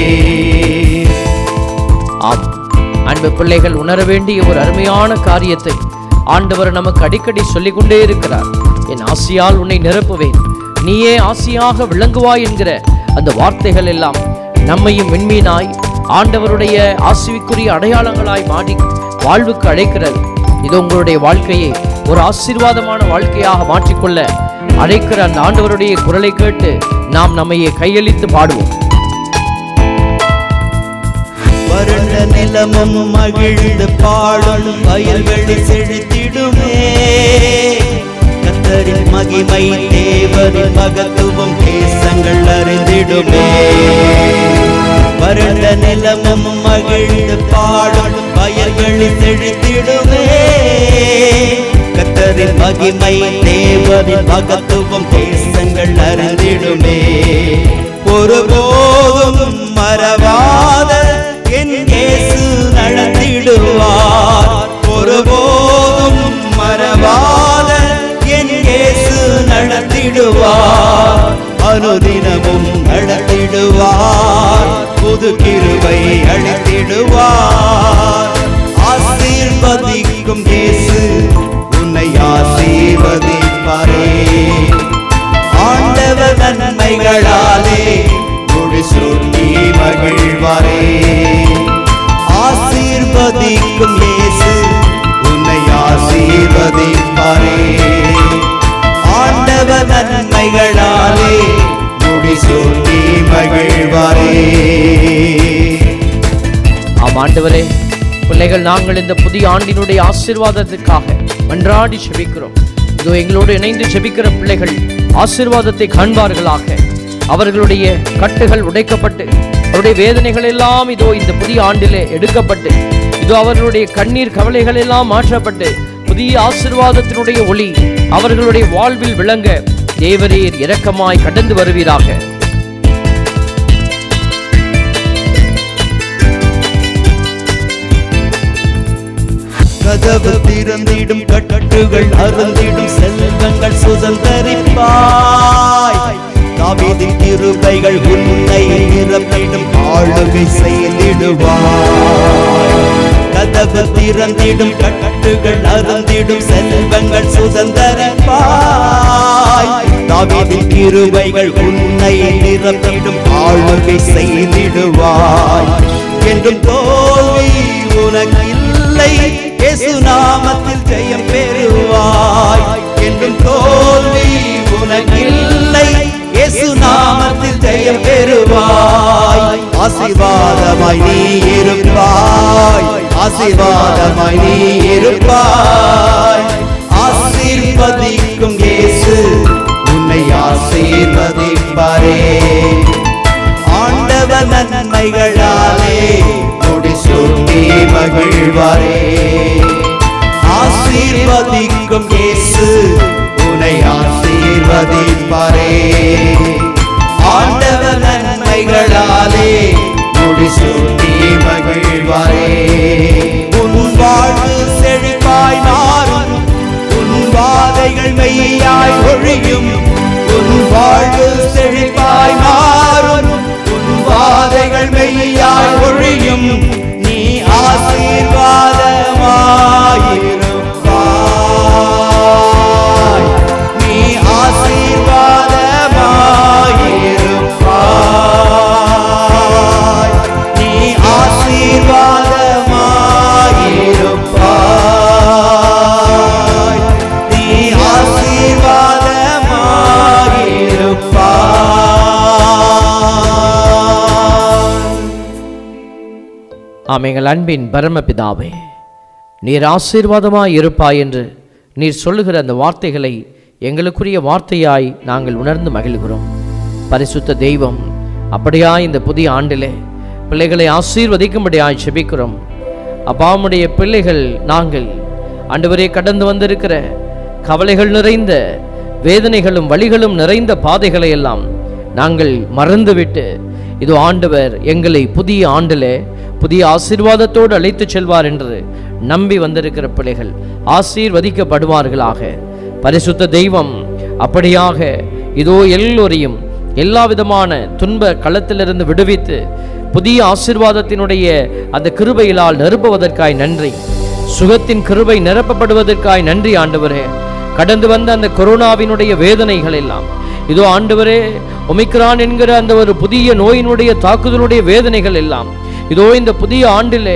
ஆம் அன்பு பிள்ளைகள் உணர வேண்டிய ஒரு அருமையான காரியத்தை ஆண்டவர் நமக்கு அடிக்கடி சொல்லிக் கொண்டே இருக்கிறார் என் ஆசியால் உன்னை நிரப்புவேன் நீயே ஆசியாக விளங்குவாய் என்கிற அந்த வார்த்தைகள் எல்லாம் நம்மையும் விண்மீனாய் ஆண்டவருடைய ஆசிவிக்குரிய அடையாளங்களாய் மாடி வாழ்வுக்கு அழைக்கிறது இது உங்களுடைய வாழ்க்கையை ஒரு ஆசீர்வாதமான வாழ்க்கையாக மாற்றிக்கொள்ள அழைக்கிற அந்த ஆண்டவருடைய குரலை கேட்டு நாம் நம்மையே கையளித்து பாடுவோம் வறண்ட நிலமும் மகிழ்ந்து பாடும் வயல்வெளி செழித்திடுமே கத்தரின் மகிமை தேவரின் மகத்துவம் தேசங்கள் அறிந்திடுமே வறண்ட நிலமும் மகிழ்ந்து பாடும் வயல்வெளி செழித்திடுமே கத்தரின் மகிமை தேவரின் மகத்துவம் தேசங்கள் அறிந்திடுமே ஒருபோதும் மறவாத என் இயேசு நடத்திடுவார் ஒருபோதும் மறவாத என் இயேசு நடத்திடுவார் அனுதினமும் நடத்திடுவார் புது கிருபை அளித்திடுவார் ஆசீர்வதிக்கும் இயேசு உன்னை ஆசீர்வதிப்பாரே ஆண்டவர் நன்மைகளாலே முடிசூட்டி மகிழ்வாரே மகிழ்வாரே ஆசீர்வதிக்கும் இயேசு உன்னை ஆசீர்வதிப்பாரே ஆண்டவர் நன்மைகளாலே முடிசூட்டி மகிழ்வாரே ஆம் ஆண்டவரே பிள்ளைகள் நாங்கள் இந்த புதிய ஆண்டினுடைய ஆசீர்வாதத்துக்காக மன்றாடி செபிக்கிறோம் இதோ எங்களோடு இணைந்து செபிக்கிற பிள்ளைகள் ஆசீர்வாதத்தை காண்பார்களாக அவர்களுடைய கட்டுகள் உடைக்கப்பட்டு அவருடைய வேதனைகள் எல்லாம் இதோ இந்த புதிய ஆண்டிலே எடுக்கப்பட்டு இதோ அவர்களுடைய கண்ணீர் கவலைகள் எல்லாம் மாற்றப்பட்டு புதிய ஆசீர்வாதத்தினுடைய ஒளி அவர்களுடைய வாழ்வில் விளங்க தேவரீர் இரக்கமாய் கடந்து வருவீராக கதவு திறந்திடும் கட்டுகள் அருந்திடும் செல்வங்கள் சுதந்தரிப்பாய் தாவீதின் கிருபைகள் உன்னை நிரப்பிடும் ஆளுகை செய்திடுவாய் கதவு திறந்திடும் கட்டுகள் அருந்திடும் செல்வங்கள் சுதந்தரிப்பாய் தாவீதின் கிருபைகள் உன்னை நிரப்பிடும் ஆளுகை செய்திடுவாய் என்றும் தோல்வி உனக்கு இல்லை இயேசு நாமத்தில் ஜெயம் பெறுவாய் என்றும் தோல்வி உனக்கில்லை இயேசு நாமத்தில் ஜெயம் பெறுவாய் ஆசீர்வாதமாய் நீ இருப்பாய் ஆசீர்வாதமாய் நீ இருப்பாய் ஆசீர்வதிக்கும் இயேசு உன்னை ஆசீர்வதிப்பாரே ஆண்டவர் நன்மைகளாலே முடிசூட்டி மகிழ்வாரே ஆசீர்வதிக்கும் இயேசு உன்னை ஆசீர்வதிப்பாரே ஆண்டவர் நன்மைகளாலே முடிசூட்டி மகிழ்வாரே உன் வாழ்வு செழிப்பாய் மாறும் உன் வாதைகள் மெய்யாய் ஒழியும் உன் வாழ்வு செழிப்பாய் மாறும் உன் வாதைகள் மெய்யாய் ஒழியும் நீ ஆசீர்வாதமாயிருப்பாய் நீ ஆசீர்வாதமாயிருப்பாய் நீ ஆசீர்வாதமாயிருப்பாய் நீ ஆசீர்வாதமாயிருப்பாய் ஆம் எங்கள் அன்பின் பரமபிதாவே நீர் ஆசீர்வாதமாய் இருப்பாய் என்று நீர் சொல்லுகிற அந்த வார்த்தைகளை எங்களுக்குரிய வார்த்தையாய் நாங்கள் உணர்ந்து மகிழ்கிறோம் பரிசுத்த தெய்வம் அப்படியா இந்த புதிய ஆண்டிலே பிள்ளைகளை ஆசீர்வதிக்கும்படியாய் செபிக்கிறோம் அப்பாவுடைய பிள்ளைகள் நாங்கள் ஆண்டவரே கடந்து வந்திருக்கிற கவலைகள் நிறைந்த வேதனைகளும் வழிகளும் நிறைந்த பாதைகளை எல்லாம் நாங்கள் மறந்துவிட்டு இது ஆண்டவர் எங்களை புதிய ஆண்டிலே புதிய ஆசீர்வாதத்தோடு அழைத்துச் செல்வார் என்று நம்பி வந்திருக்கிற பிள்ளைகள் ஆசீர்வதிக்கப்படுவார்களாக பரிசுத்த தெய்வம் அப்படியாக இதோ எல்லோரையும் எல்லா விதமான துன்ப களத்திலிருந்து விடுவித்து புதிய ஆசீர்வாதத்தினுடைய அந்த கிருபையிலால் நிரப்புவதற்காய் நன்றி சுகத்தின் கிருபை நிரப்பப்படுவதற்காய் நன்றி ஆண்டவரே கடந்து வந்த அந்த கொரோனாவினுடைய வேதனைகள் எல்லாம் இதோ ஆண்டவரே ஒமிக்ரான் என்கிற அந்த ஒரு புதிய நோயினுடைய தாக்குதலுடைய வேதனைகள் எல்லாம் இதோ இந்த புதிய ஆண்டிலே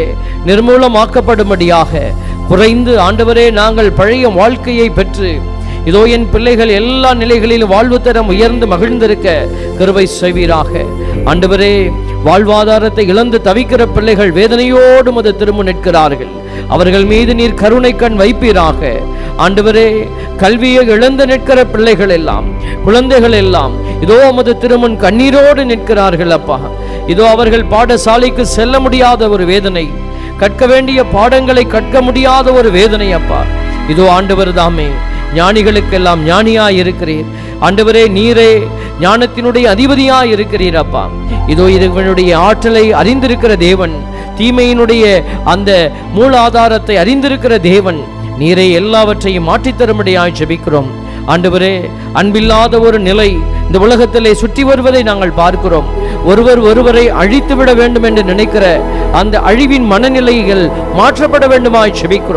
நிர்மூலமாக்கப்படும்படியாக குறைந்து ஆண்டவரே நாங்கள் பழைய வாழ்க்கையை பெற்று இதோ என் பிள்ளைகள் எல்லா நிலைகளிலும் வாழ்வு தரம் உயர்ந்து மகிழ்ந்திருக்க கிருபை செய்வீராக ஆண்டவரே வாழ்வாதாரத்தை இழந்து தவிக்கிற பிள்ளைகள் வேதனையோடு மது திரும்ப நிற்கிறார்கள் அவர்கள் மீது நீர் கருணை கண் வைப்பீராக ஆண்டவரே கல்வியை இழந்து நிற்கிற பிள்ளைகள் எல்லாம் குழந்தைகள் எல்லாம் இதோ உமது திருமண் கண்ணீரோடு நிற்கிறார்கள் அப்பா இதோ அவர்கள் பாடசாலைக்கு செல்ல முடியாத ஒரு வேதனை கற்க வேண்டிய பாடங்களை கற்க முடியாத ஒரு வேதனை அப்பா இதோ ஆண்டவர் தாமே ஞானிகளுக்கெல்லாம் ஞானியாய் இருக்கிறீர் ஆண்டவரே நீரே ஞானத்தினுடைய அதிபதியாய் இருக்கிறீர் அப்பா இதோ இதனுடைய ஆற்றலை அறிந்திருக்கிற தேவன் தீமையினுடைய அந்த மூலாதாரத்தை அறிந்திருக்கிற தேவன் நீரை எல்லாவற்றையும் மாற்றித் தரும்படியாய் ஜெபிக்கிறோம் ஆண்டவரே அன்பில்லாத ஒரு நிலை இந்த உலகத்திலே சுற்றி வருவதை நாங்கள் பார்க்கிறோம் ஒருவர் ஒருவரை அழித்து விட வேண்டும் என்று நினைக்கிற அந்த அழிவின் மனநிலைகள் மாற்றப்பட வேண்டுமாய் செபிக்கிறோம்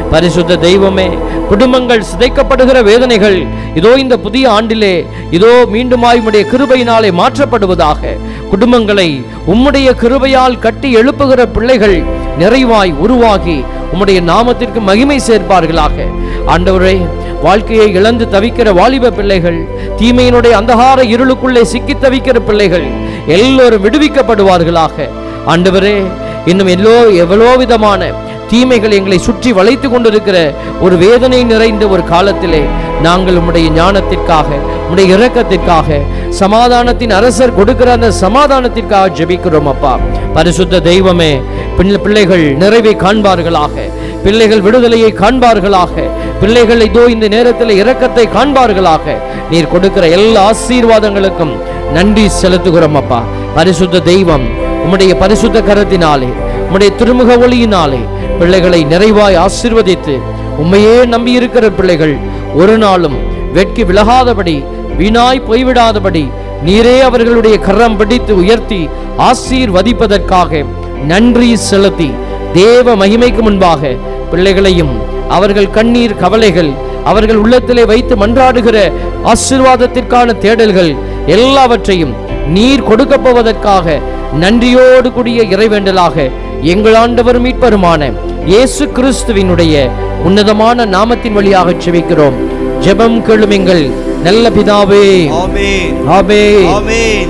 பரிசுத்த தெய்வமே குடும்பங்கள் சிதைக்கப்படுகிற வேதனைகள் இதோ இந்த புதிய ஆண்டிலே இதோ மீண்டுமாய் உம்முடைய கிருபையினாலே மாற்றப்படுவதாக குடும்பங்களை உம்முடைய கிருபையால் கட்டி எழுப்புகிற பிள்ளைகள் நிறைவாய் உருவாகி உம்முடைய நாமத்திற்கு மகிமை சேர்ப்பார்களாக ஆண்டவரே வாழ்க்கையை இழந்து தவிக்கிற வாலிப பிள்ளைகள் தீமையினுடைய அந்தகார இருளுக்குள்ளே சிக்கி தவிக்கிற பிள்ளைகள் எல்லோரும் விடுவிக்கப்படுவார்களாக ஆண்டவரே இன்னும் எல்லோ எவ்வளோ விதமான தீமைகள் எங்களை சுற்றி வளைத்து கொண்டிருக்கிற ஒரு வேதனை நிறைந்த ஒரு காலத்திலே நாங்கள் உம்முடைய ஞானத்திற்காக உம்முடைய இரக்கத்திற்காக சமாதானத்தின் அரசர் கொடுக்கிற அந்த சமாதானத்திற்காக ஜெபிக்கிறோம் அப்பா பரிசுத்த தெய்வமே பிள்ளை- பிள்ளைகள் நிறைவை காண்பார்களாக பிள்ளைகள் விடுதலையை காண்பார்களாக பிள்ளைகள் இதோ இந்த நேரத்தில் இரக்கத்தை காண்பார்களாக நீர் கொடுக்கிற எல்லா ஆசீர்வாதங்களுக்கும் நன்றி செலுத்துகிறோம் அப்பா பரிசுத்த தெய்வம் உம்முடைய பரிசுத்த கரத்தினாலே உம்முடைய திருமுக ஒளியினாலே பிள்ளைகளை நிறைவாய் ஆசீர்வதித்து உம்மையே நம்பி இருக்கிற பிள்ளைகள் ஒரு நாளும் வெட்கி விலகாதபடி வீணாய் போய்விடாதபடி நீரே அவர்களுடைய கரம் பிடித்து உயர்த்தி ஆசீர்வதிப்பதற்காக நன்றி செலுத்தி தேவ மகிமைக்கு முன்பாக பிள்ளைகளையும் அவர்கள் கண்ணீர் கவலைகள் அவர்கள் உள்ளத்திலே வைத்து மன்றாடுகிற ஆசீர்வாதத்திற்கான தேடல்கள் எல்லாவற்றையும் நீர் கொடுக்கப் போவதற்காக நன்றியோடு கூடிய இறைவேண்டலாக எங்கள் ஆண்டவர் மீட்பருமான இயேசு கிறிஸ்துவினுடைய உன்னதமான நாமத்தின் வழியாக செபிக்கிறோம் ஜெபம் கேளுமெங்கள் நல்ல பிதாவே ஆமென் ஆமே ஆமென்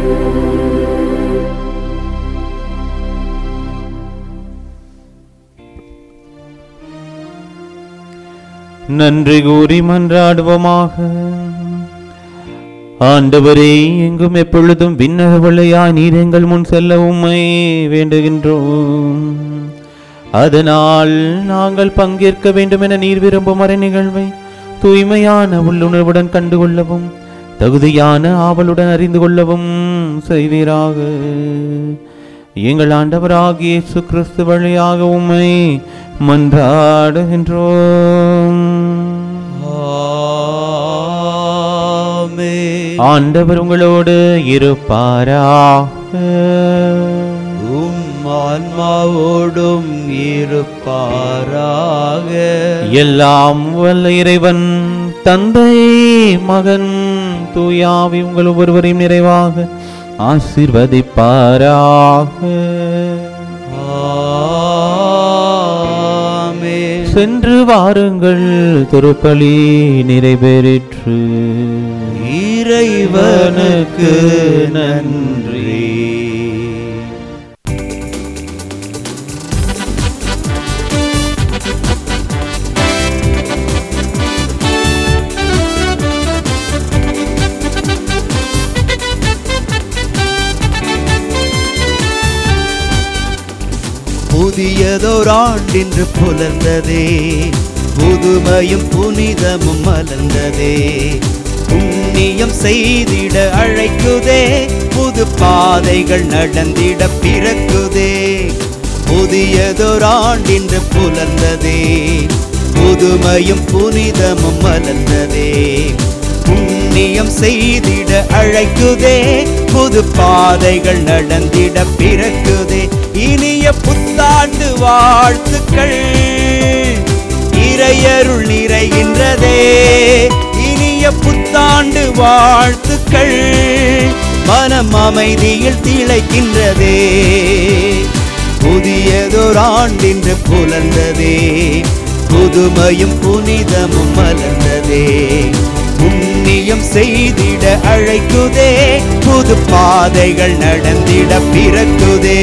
நன்றி கூறி மன்றாடுவோமாக ஆண்டவரே எங்கும் எப்பொழுதும் விண்ணக வழியா நீர் எங்கள் முன் செல்ல உம்மை வேண்டுகின்றோம் அதனால் நாங்கள் பங்கேற்க வேண்டும் என நீர் விரும்பும் மறை நிகழ்வை தூய்மையான உள்ளுணர்வுடன் கண்டுகொள்ளவும் தகுதியான ஆவலுடன் அறிந்து கொள்ளவும் செய்வீராக எங்கள் ஆண்டவராகிய இயேசு கிறிஸ்து வழியாக உம்மை மன்றாடுகின்றோம் ஆமென் ஆண்டவர் உங்களோடு இருப்பாராக உம் ஆன்மாவோடும் இருப்பாராக எல்லாம் வல்ல இறைவன் தந்தை மகன் தூயாவி உங்கள் ஒவ்வொருவரையும் நிறைவாக ஆசீர்வதிப்பாராக ஆமென் சென்று வாருங்கள் திருப்பலி நிறைவேறிற்று இறைவனுக்கு நன்றி புதியதோர் ஆண்டின்று புலர்ந்ததே புதுமையும் புனிதமும் மலர்ந்ததே புண்ணியம் செய்திட அழைக்குதே புது பாதைகள் நடந்திட பிறக்குதே புதியதோர் ஆண்டின்று புலர்ந்ததே புதுமையும் புனிதமும் மலர்ந்ததே புண்ணியம் செய்திட அழைக்குதே புது பாதைகள் நடந்திட பிறக்குதே இனிய புத்தாண்டு வாழ்த்துக்கள் இறையருள் நிறைகின்றதே இனிய புத்தாண்டு வாழ்த்துக்கள் மனம் அமைதியில் திளைக்கின்றதே புதியதோர் ஆண்டின்று புலர்ந்ததே புதுமையும் புனிதமும் மலர்ந்ததே புண்ணியம் செய்திட அழைக்குதே புது பாதைகள் நடந்திட பிறக்குதே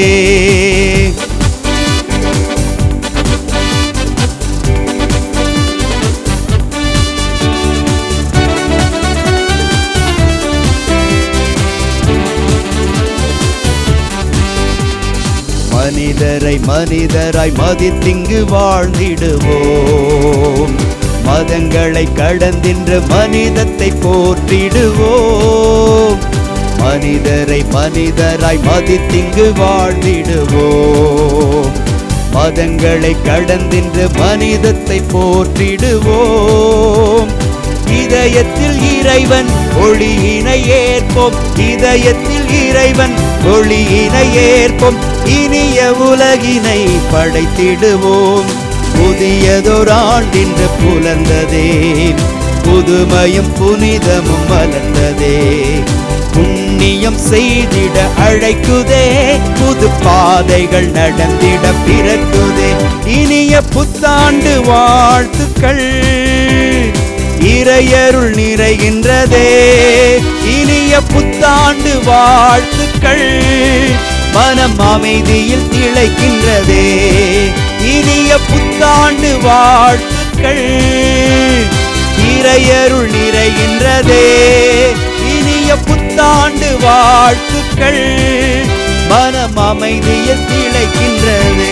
மனிதரை மனிதராய் மதித்திங்கு வாழ்ந்திடுவோம் மதங்களை கடந்தின்று மனிதத்தை போற்றிடுவோம் மனிதரை மனிதராய் மதித்திங்கு வாழ்ந்திடுவோம் மதங்களை கடந்தின்று மனிதத்தை போற்றிடுவோம் இதயத்தில் இறைவன் ஒளியினை ஏற்போம் இதயத்தில் இறைவன் ஒளியினை ஏற்போம் இனிய உலகினை படைத்திடுவோம் புதியதொரு ஆண்டின்று புலர்ந்ததே புதுமையும் புனிதமும் மலர்ந்ததே புண்ணியம் செய்திட அழைக்குதே புது பாதைகள் நடந்திட பிறக்குதே இனிய புத்தாண்டு வாழ்த்துக்கள் இறையருள் நிறைகின்றதே இனிய புத்தாண்டு வாழ்த்துக்கள் மனம் அமைதியில் திளைக்கின்றதே இனிய புத்தாண்டு வாழ்த்துக்கள் இறையருள் நிறைகின்றதே இனிய புத்தாண்டு வாழ்த்துக்கள் மனம் அமைதியில் திளைக்கின்றதே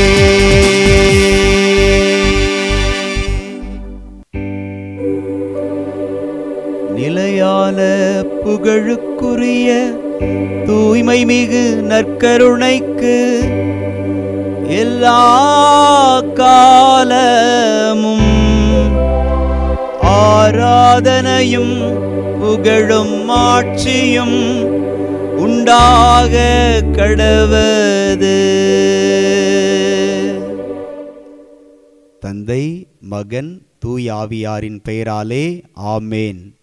நிலையான புகழுக்குரிய தூய்மை மிகு நற்கருணைக்கு எல்லா காலமும் ஆராதனையும் புகழும் ஆட்சியும் உண்டாக கடவது தந்தை மகன் தூய் ஆவியாரின் பெயராலே ஆமேன்